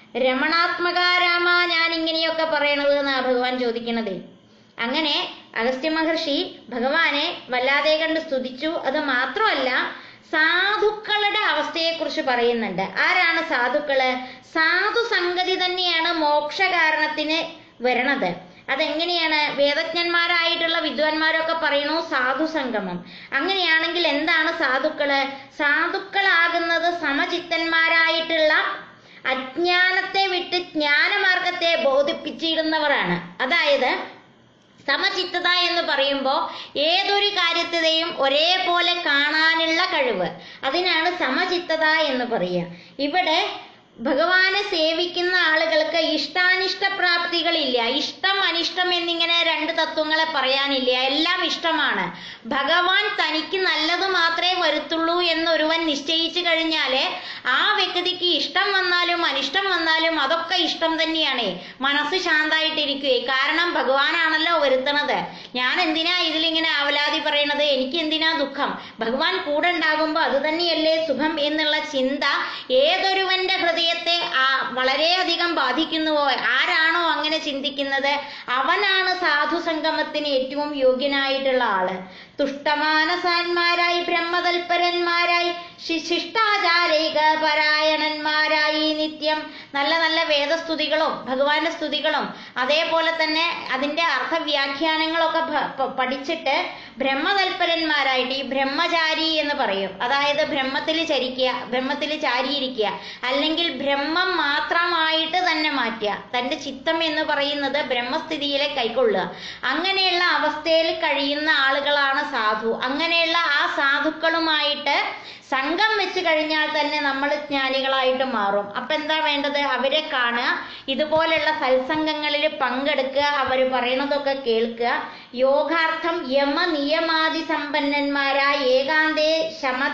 രമണാത്മകാരാമ ഞാൻ ഇങ്ങനെയൊക്കെ പറയണത് എന്നാണ് ഭഗവാൻ ചോദിക്കണത് അങ്ങനെ അഗസ്ത്യ മഹർഷി ഭഗവാനെ വല്ലാതെ കണ്ട് സ്തുതിച്ചു അത് മാത്രമല്ല സാധുക്കളുടെ അവസ്ഥയെക്കുറിച്ച് പറയുന്നുണ്ട് ആരാണ് സാധുക്കള് സാധു സംഗതി തന്നെയാണ് മോക്ഷകാരണത്തിന് വരണത് അതെങ്ങനെയാണ് വേദജ്ഞന്മാരായിട്ടുള്ള വിദ്വാൻമാരൊക്കെ പറയണു സാധു സംഗമം അങ്ങനെയാണെങ്കിൽ എന്താണ് സാധുക്കള് സാധുക്കളാകുന്നത് സമചിത്തന്മാരായിട്ടുള്ള അജ്ഞാനത്തെ വിട്ട് ജ്ഞാനമാർഗത്തെ ബോധിപ്പിച്ചിടുന്നവരാണ് അതായത് സമചിത്തത എന്ന് പറയുമ്പോൾ ഏതൊരു കാര്യത്തെയും ഒരേപോലെ കാണാനുള്ള കഴിവ് അതിനാണ് സമചിത്തത എന്ന് പറയുക ഇവിടെ ഭഗവാനെ സേവിക്കുന്ന ആളുകൾക്ക് ഇഷ്ടാനിഷ്ട പ്രാപ്തികളില്ല ഇഷ്ടം അനിഷ്ടം എന്നിങ്ങനെ രണ്ട് തത്വങ്ങളെ പറയാനില്ല എല്ലാം ഇഷ്ടമാണ് ഭഗവാൻ തനിക്ക് നല്ലത് മാത്രമേ വരുത്തുള്ളൂ എന്നൊരുവൻ നിശ്ചയിച്ചു കഴിഞ്ഞാല് ആ വ്യക്തിക്ക് ഇഷ്ടം വന്നാലും അനിഷ്ടം വന്നാലും അതൊക്കെ ഇഷ്ടം തന്നെയാണ് മനസ്സ് ശാന്തായിട്ടിരിക്കുകയെ കാരണം ഭഗവാനാണല്ലോ വരുത്തണത് ഞാൻ എന്തിനാ ഇതിലിങ്ങനെ ആവലാതി പറയണത് എനിക്ക് എന്തിനാ ദുഃഖം ഭഗവാൻ കൂടെ ഉണ്ടാകുമ്പോൾ അത് തന്നെയല്ലേ സുഖം എന്നുള്ള ചിന്ത ഏതൊരുവന്റെ ഹൃദയത്തെ ആ വളരെയധികം ബാധിക്കുന്നുവോ ആരാണോ അങ്ങനെ ചിന്തിക്കുന്നത് അവനാണ് സാധു സംഗമത്തിന് ഏറ്റവും യോഗ്യനായിട്ടുള്ള ആള് തുഷ്ടമാനസാന്മാരായി ബ്രഹ്മതൽപരന്മാരായി ശി- ശിഷ്ടാചാരിക പരായണന്മാരായി നിത്യം നല്ല നല്ല വേദസ്തുതികളും ഭഗവാന്റെ സ്തുതികളും അതേപോലെ തന്നെ അതിന്റെ അർത്ഥവ്യാഖ്യാനങ്ങളൊക്കെ ഭ- പ- പഠിച്ചിട്ട് ബ്രഹ്മതൽപരന്മാരായിട്ട് ഈ ബ്രഹ്മചാരി എന്ന് പറയും അതായത് ബ്രഹ്മത്തിൽ ചരിക്കുക ബ്രഹ്മത്തിൽ ചാരിയിരിക്കുക അല്ലെങ്കിൽ ബ്രഹ്മം മാത്രമായിട്ട് തന്നെ മാറ്റുക തന്റെ ചിത്തം എന്ന് പറയുന്നത് ബ്രഹ്മസ്ഥിതിയിലെ കൈക്കൊള്ളുക അങ്ങനെയുള്ള അവസ്ഥയിൽ കഴിയുന്ന ആളുകളാണ് സാധു അങ്ങനെയുള്ള ആ സാധുക്കളുമായിട്ട് സംഘം വെച്ച് കഴിഞ്ഞാൽ തന്നെ നമ്മൾ ജ്ഞാനികളായിട്ട് മാറും അപ്പൊ എന്താ വേണ്ടത് അവരെ കാണുക ഇതുപോലെയുള്ള സത്സംഗങ്ങളിൽ പങ്കെടുക്കുക അവർ പറയണതൊക്കെ കേൾക്കുക യോഗാർത്ഥം യമ നിയമാതി സമ്പന്നന്മാരായ ഏകാന്തേ ശമത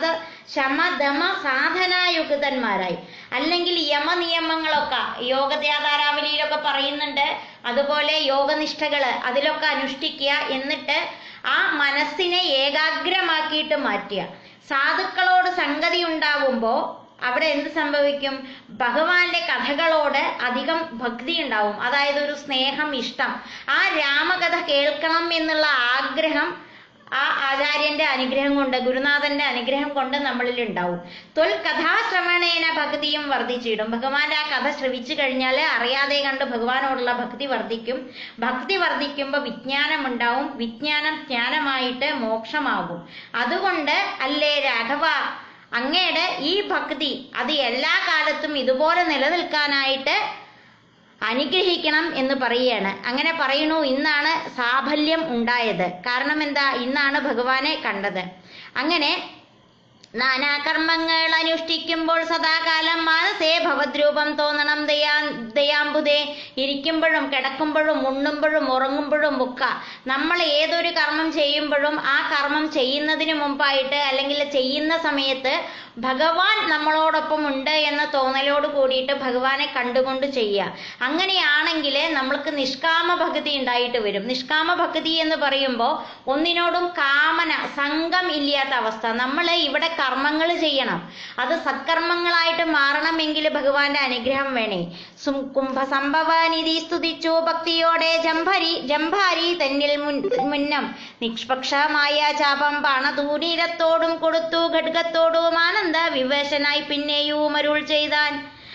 ശമദമ സാധനായുക്തന്മാരായി അല്ലെങ്കിൽ യമനിയമങ്ങളൊക്കെ യോഗദ്യാതാരാവലിയിലൊക്കെ പറയുന്നുണ്ട് അതുപോലെ യോഗനിഷ്ഠകള് അതിലൊക്കെ അനുഷ്ഠിക്കുക എന്നിട്ട് ആ മനസ്സിനെ ഏകാഗ്രമാക്കിയിട്ട് മാറ്റുക സാധുക്കളോട് സംഗതി ഉണ്ടാവുമ്പോൾ അവിടെ എന്ത് സംഭവിക്കും ഭഗവാന്റെ കഥകളോട് അധികം ഭക്തി ഉണ്ടാവും അതായത് ഒരു സ്നേഹം ഇഷ്ടം ആ രാമകഥ കേൾക്കണം എന്നുള്ള ആഗ്രഹം ആ ആചാര്യന്റെ അനുഗ്രഹം കൊണ്ട് ഗുരുനാഥന്റെ അനുഗ്രഹം കൊണ്ട് നമ്മളിൽ ഉണ്ടാവും തൊൽ കഥാശ്രവണേന ഭക്തിയും വർദ്ധിച്ചിടും ഭഗവാന്റെ ആ കഥ ശ്രവിച്ചു കഴിഞ്ഞാൽ അറിയാതെ കണ്ട് ഭഗവാനോടുള്ള ഭക്തി വർദ്ധിക്കും ഭക്തി വർദ്ധിക്കുമ്പോൾ വിജ്ഞാനം ഉണ്ടാവും വിജ്ഞാനം ജ്ഞാനമായിട്ട് മോക്ഷമാകും അതുകൊണ്ട് അല്ലേ രാഘവ അങ്ങയുടെ ഈ ഭക്തി അത് എല്ലാ കാലത്തും ഇതുപോലെ നിലനിൽക്കാനായിട്ട് അനുഗ്രഹിക്കണം എന്ന് പറയുകയാണ് അങ്ങനെ പറയണു ഇന്നാണ് സാഫല്യം ഉണ്ടായത് കാരണം എന്താ ഇന്നാണ് ഭഗവാനെ കണ്ടത് അങ്ങനെ നാനാകർമ്മങ്ങൾ അനുഷ്ഠിക്കുമ്പോൾ സദാകാലം മാനസേ ഭവദ്രൂപം തോന്നണം ദയാ ദയാമ്പുതേ ഇരിക്കുമ്പോഴും കിടക്കുമ്പോഴും ഉണ്ണുമ്പോഴും ഉറങ്ങുമ്പോഴും ഒക്കെ നമ്മൾ ഏതൊരു കർമ്മം ചെയ്യുമ്പോഴും ആ കർമ്മം ചെയ്യുന്നതിന് മുമ്പായിട്ട് അല്ലെങ്കിൽ ചെയ്യുന്ന സമയത്ത് ഭഗവാൻ നമ്മളോടൊപ്പം ഉണ്ട് എന്ന തോന്നലോട് കൂടിയിട്ട് ഭഗവാനെ കണ്ടുകൊണ്ട് ചെയ്യുക അങ്ങനെയാണെങ്കിൽ നമ്മൾക്ക് നിഷ്കാമ ഭക്തി ഉണ്ടായിട്ട് വരും നിഷ്കാമ ഭക്തി എന്ന് പറയുമ്പോൾ ഒന്നിനോടും കാമന സംഘം ഇല്ലാത്ത അവസ്ഥ നമ്മൾ ഇവിടെ കർമ്മങ്ങൾ ചെയ്യണം അത് സത്കർമ്മങ്ങളായിട്ട് മാറണമെങ്കിൽ ഭഗവാന്റെ അനുഗ്രഹം വേണേ സും കുംഭസംഭവനിധി സ്തുതിച്ചു ഭക്തിയോടെ ജംഭരി ജംഭാരി തന്നിൽ മുൻ മുന്നം നിഷ്പക്ഷമായ ചാപം പണതൂനീരത്തോടും കൊടുത്തു ഖഡ്ഗത്തോടും ആനന്ദ വിവേശനായി പിന്നെയും അരുൾ ചെയ്താൻ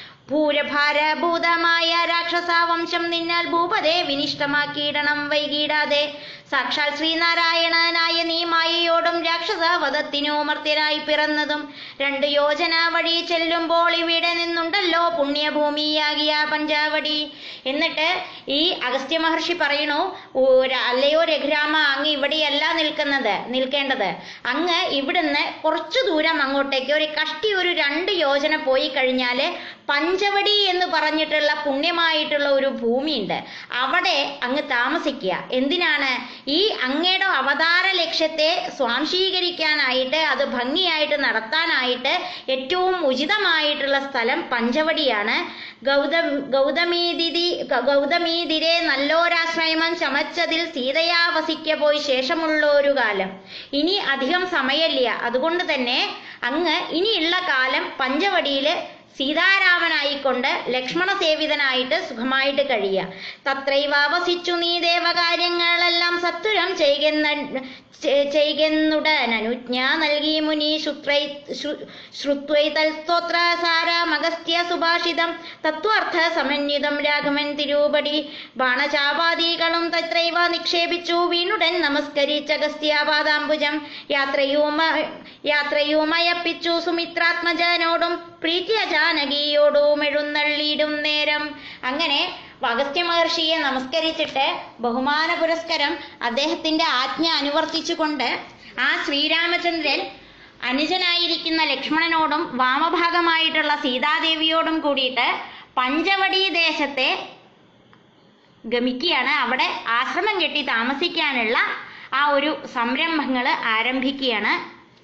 ഭൂരഭാരഭൂതമായ രാക്ഷസാവംശം നിന്നാൽ ഭൂപതേ വിനിഷ്ടമാക്കിയിടണം വൈകിടാതെ സാക്ഷാൽ ശ്രീനാരായണനായ നീ മായയോടും രാക്ഷസ വധത്തിനു മർത്യനായി പിറന്നതും രണ്ട് യോജന വഴി ചെല്ലുമ്പോൾ ഇവിടെ നിന്നുണ്ടല്ലോ പുണ്യഭൂമിയാകിയ പഞ്ചാവടി എന്നിട്ട് ഈ അഗസ്ത്യ മഹർഷി പറയണു "ഓ, ര- അല്ലയോ രഘുരാമ അങ്ങ് ഇവിടെയല്ല നിൽക്കുന്നത് നിൽക്കേണ്ടത് അങ്ങ് ഇവിടുന്ന് കുറച്ചു ദൂരം അങ്ങോട്ടേക്ക് ഒരു കഷ്ടി ഒരു രണ്ട് യോജന പോയി കഴിഞ്ഞാല് പഞ്ചവടി എന്ന് പറഞ്ഞിട്ടുള്ള പുണ്യമായിട്ടുള്ള ഒരു ഭൂമിയുണ്ട് അവിടെ അങ്ങ് താമസിക്കുക എന്തിനാണ് ഈ അങ്ങയുടെ അവതാര ലക്ഷ്യത്തെ സ്വാംശീകരിക്കാനായിട്ട് അത് ഭംഗിയായിട്ട് നടത്താനായിട്ട് ഏറ്റവും ഉചിതമായിട്ടുള്ള സ്ഥലം പഞ്ചവടിയാണ് ഗൗതം ഗൗതമീതിരി ഗൗതമീതിരെ നല്ലോരാശ്രയമം ചമച്ചതിൽ സീതയാ വസിക്ക പോയി ശേഷമുള്ള ഒരു കാലം ഇനി അധികം സമയമില്ല അതുകൊണ്ട് തന്നെ അങ്ങ് ഇനിയുള്ള കാലം പഞ്ചവടിയില് സീതാരാമനായിക്കൊണ്ട് ലക്ഷ്മണ സേവിതനായിട്ട് സുഖമായിട്ട് കഴിയുക തത്രൈവ വസിച്ചു നീ ദേവകാര്യങ്ങളെല്ലാം സത്വരം ചെയ്യുന്ന ചെയ്യുന്നുടനനുജ്ഞ നൽകി മുനി ശ്രുത്രൈ ശ്രു- ശ്രുത്വൈ തൽസ്തോത്ര സാരമഗസ്ത്യ സുഭാഷിതം തത്വാർത്ഥ സമന്വിതം രാഘവൻ തിരുപടി ബാണചാപാദികളും തത്രൈവ നിക്ഷേപിച്ചു വീണുടൻ നമസ്കരിച്ചഗസ്ത്യാപാദാംബുജം യാത്രയുമ യാത്രയുമയപ്പിച്ചു സുമിത്രാത്മജനോടും പ്രീത്യ ജാനകിയോടും എഴുന്നള്ളിയിടും നേരം അങ്ങനെ അഗസ്ത്യ മഹർഷിയെ നമസ്കരിച്ചിട്ട് ബഹുമാന പുരസ്കരം അദ്ദേഹത്തിന്റെ ആജ്ഞ അനുവർത്തിച്ചുകൊണ്ട് ആ ശ്രീരാമചന്ദ്രൻ അനുജനായിരിക്കുന്ന ലക്ഷ്മണനോടും വാമഭാഗമായിട്ടുള്ള സീതാദേവിയോടും കൂടിയിട്ട് പഞ്ചവടി ദേശത്തെ ഗമിക്കുകയാണ് അവിടെ ആശ്രമം കെട്ടി താമസിക്കാനുള്ള ആ ഒരു സംരംഭങ്ങൾ ആരംഭിക്കുകയാണ്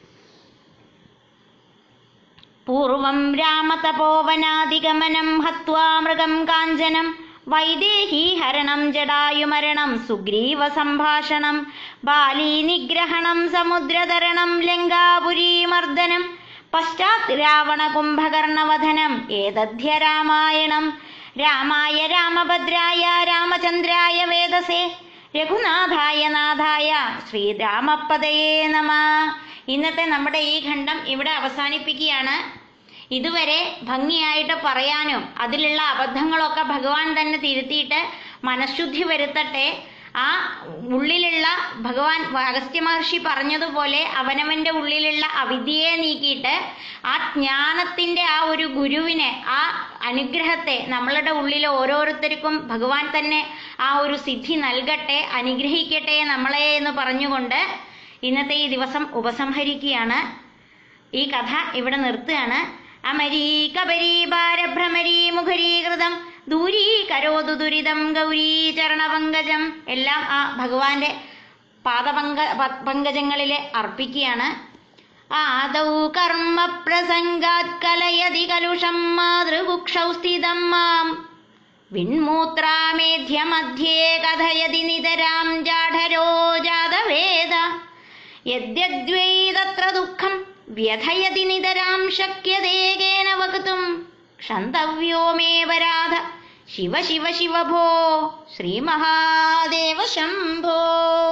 പൂർവം രാമതപോവനാദിഗമനം ഹത്വാ മൃഗം കാഞ്ചനം വൈദേഹി ഹരണം ജടായുമരണം സുഗ്രീവ സംഭാഷണം ബാലീ നിഗ്രഹണം സമുദ്രതരണം ലങ്കാപുരീമർദ്ദനം പശ്ചാത് രാവണ കുംഭകർണവധനം ഏതധ്യ രാമായണം രാമായ രാമഭദ്രായ രാമചന്ദ്രായ വേദസേ രഘുനാഥായ നാഥായ ശ്രീരാമപദയേ നമ ഇന്നത്തെ നമ്മുടെ ഈ ഖണ്ഡം ഇവിടെ അവസാനിപ്പിക്കുകയാണ് ഇതുവരെ ഭംഗിയായിട്ട് പറയാനും അതിലുള്ള അബദ്ധങ്ങളൊക്കെ ഭഗവാൻ തന്നെ തിരുത്തിയിട്ട് മനഃശുദ്ധി വരുത്തട്ടെ ആ ഉള്ളിലുള്ള ഭഗവാൻ അഗസ്ത്യ മഹർഷി പറഞ്ഞതുപോലെ അവനവന്റെ ഉള്ളിലുള്ള അവിദ്യയെ നീക്കിയിട്ട് ആ ജ്ഞാനത്തിന്റെ ആ ഒരു ഗുരുവിനെ ആ അനുഗ്രഹത്തെ നമ്മളുടെ ഉള്ളിൽ ഓരോരുത്തർക്കും ഭഗവാൻ തന്നെ ആ ഒരു സിദ്ധി നൽകട്ടെ അനുഗ്രഹിക്കട്ടെ നമ്മളെ എന്ന് പറഞ്ഞുകൊണ്ട് ഇന്നത്തെ ഈ ദിവസം ഉപസംഹരിക്കുകയാണ് ഈ കഥ ഇവിടെ നിർത്തുകയാണ് അമരീ കബരീ ഭാരഭ്രമരീ മുഖരീകൃതം ദൂരീ കരോതു ദുരിതം ഗൗരീ ചരണപങ്കജം എല്ലാം ആ ഭഗവാന്റെ പാദപങ്ക പ- പങ്കജങ്ങളിലെ അർപ്പിക്കുകയാണ് ആദൗ കർമ്മ പ്രസംഗാത് കലയതി കലുഷം മാതൃകുക്ഷൗ സ്ഥിതം മാം വിൺമൂത്രാമേധ്യമധ്യേ കഥയതി നിതരാം ജാഠരോ ജാതവേദ യദ്യദ്വൈ തത്ര ദുഃഖം വ്യഥയതി നിതരാം ശക്യതേകേന വക്തും ക്ഷന്തവ്യോമേവരാധ ശിവ ശിവ ശിവ ഭോ ശ്രീമഹാദേവ ശംഭോ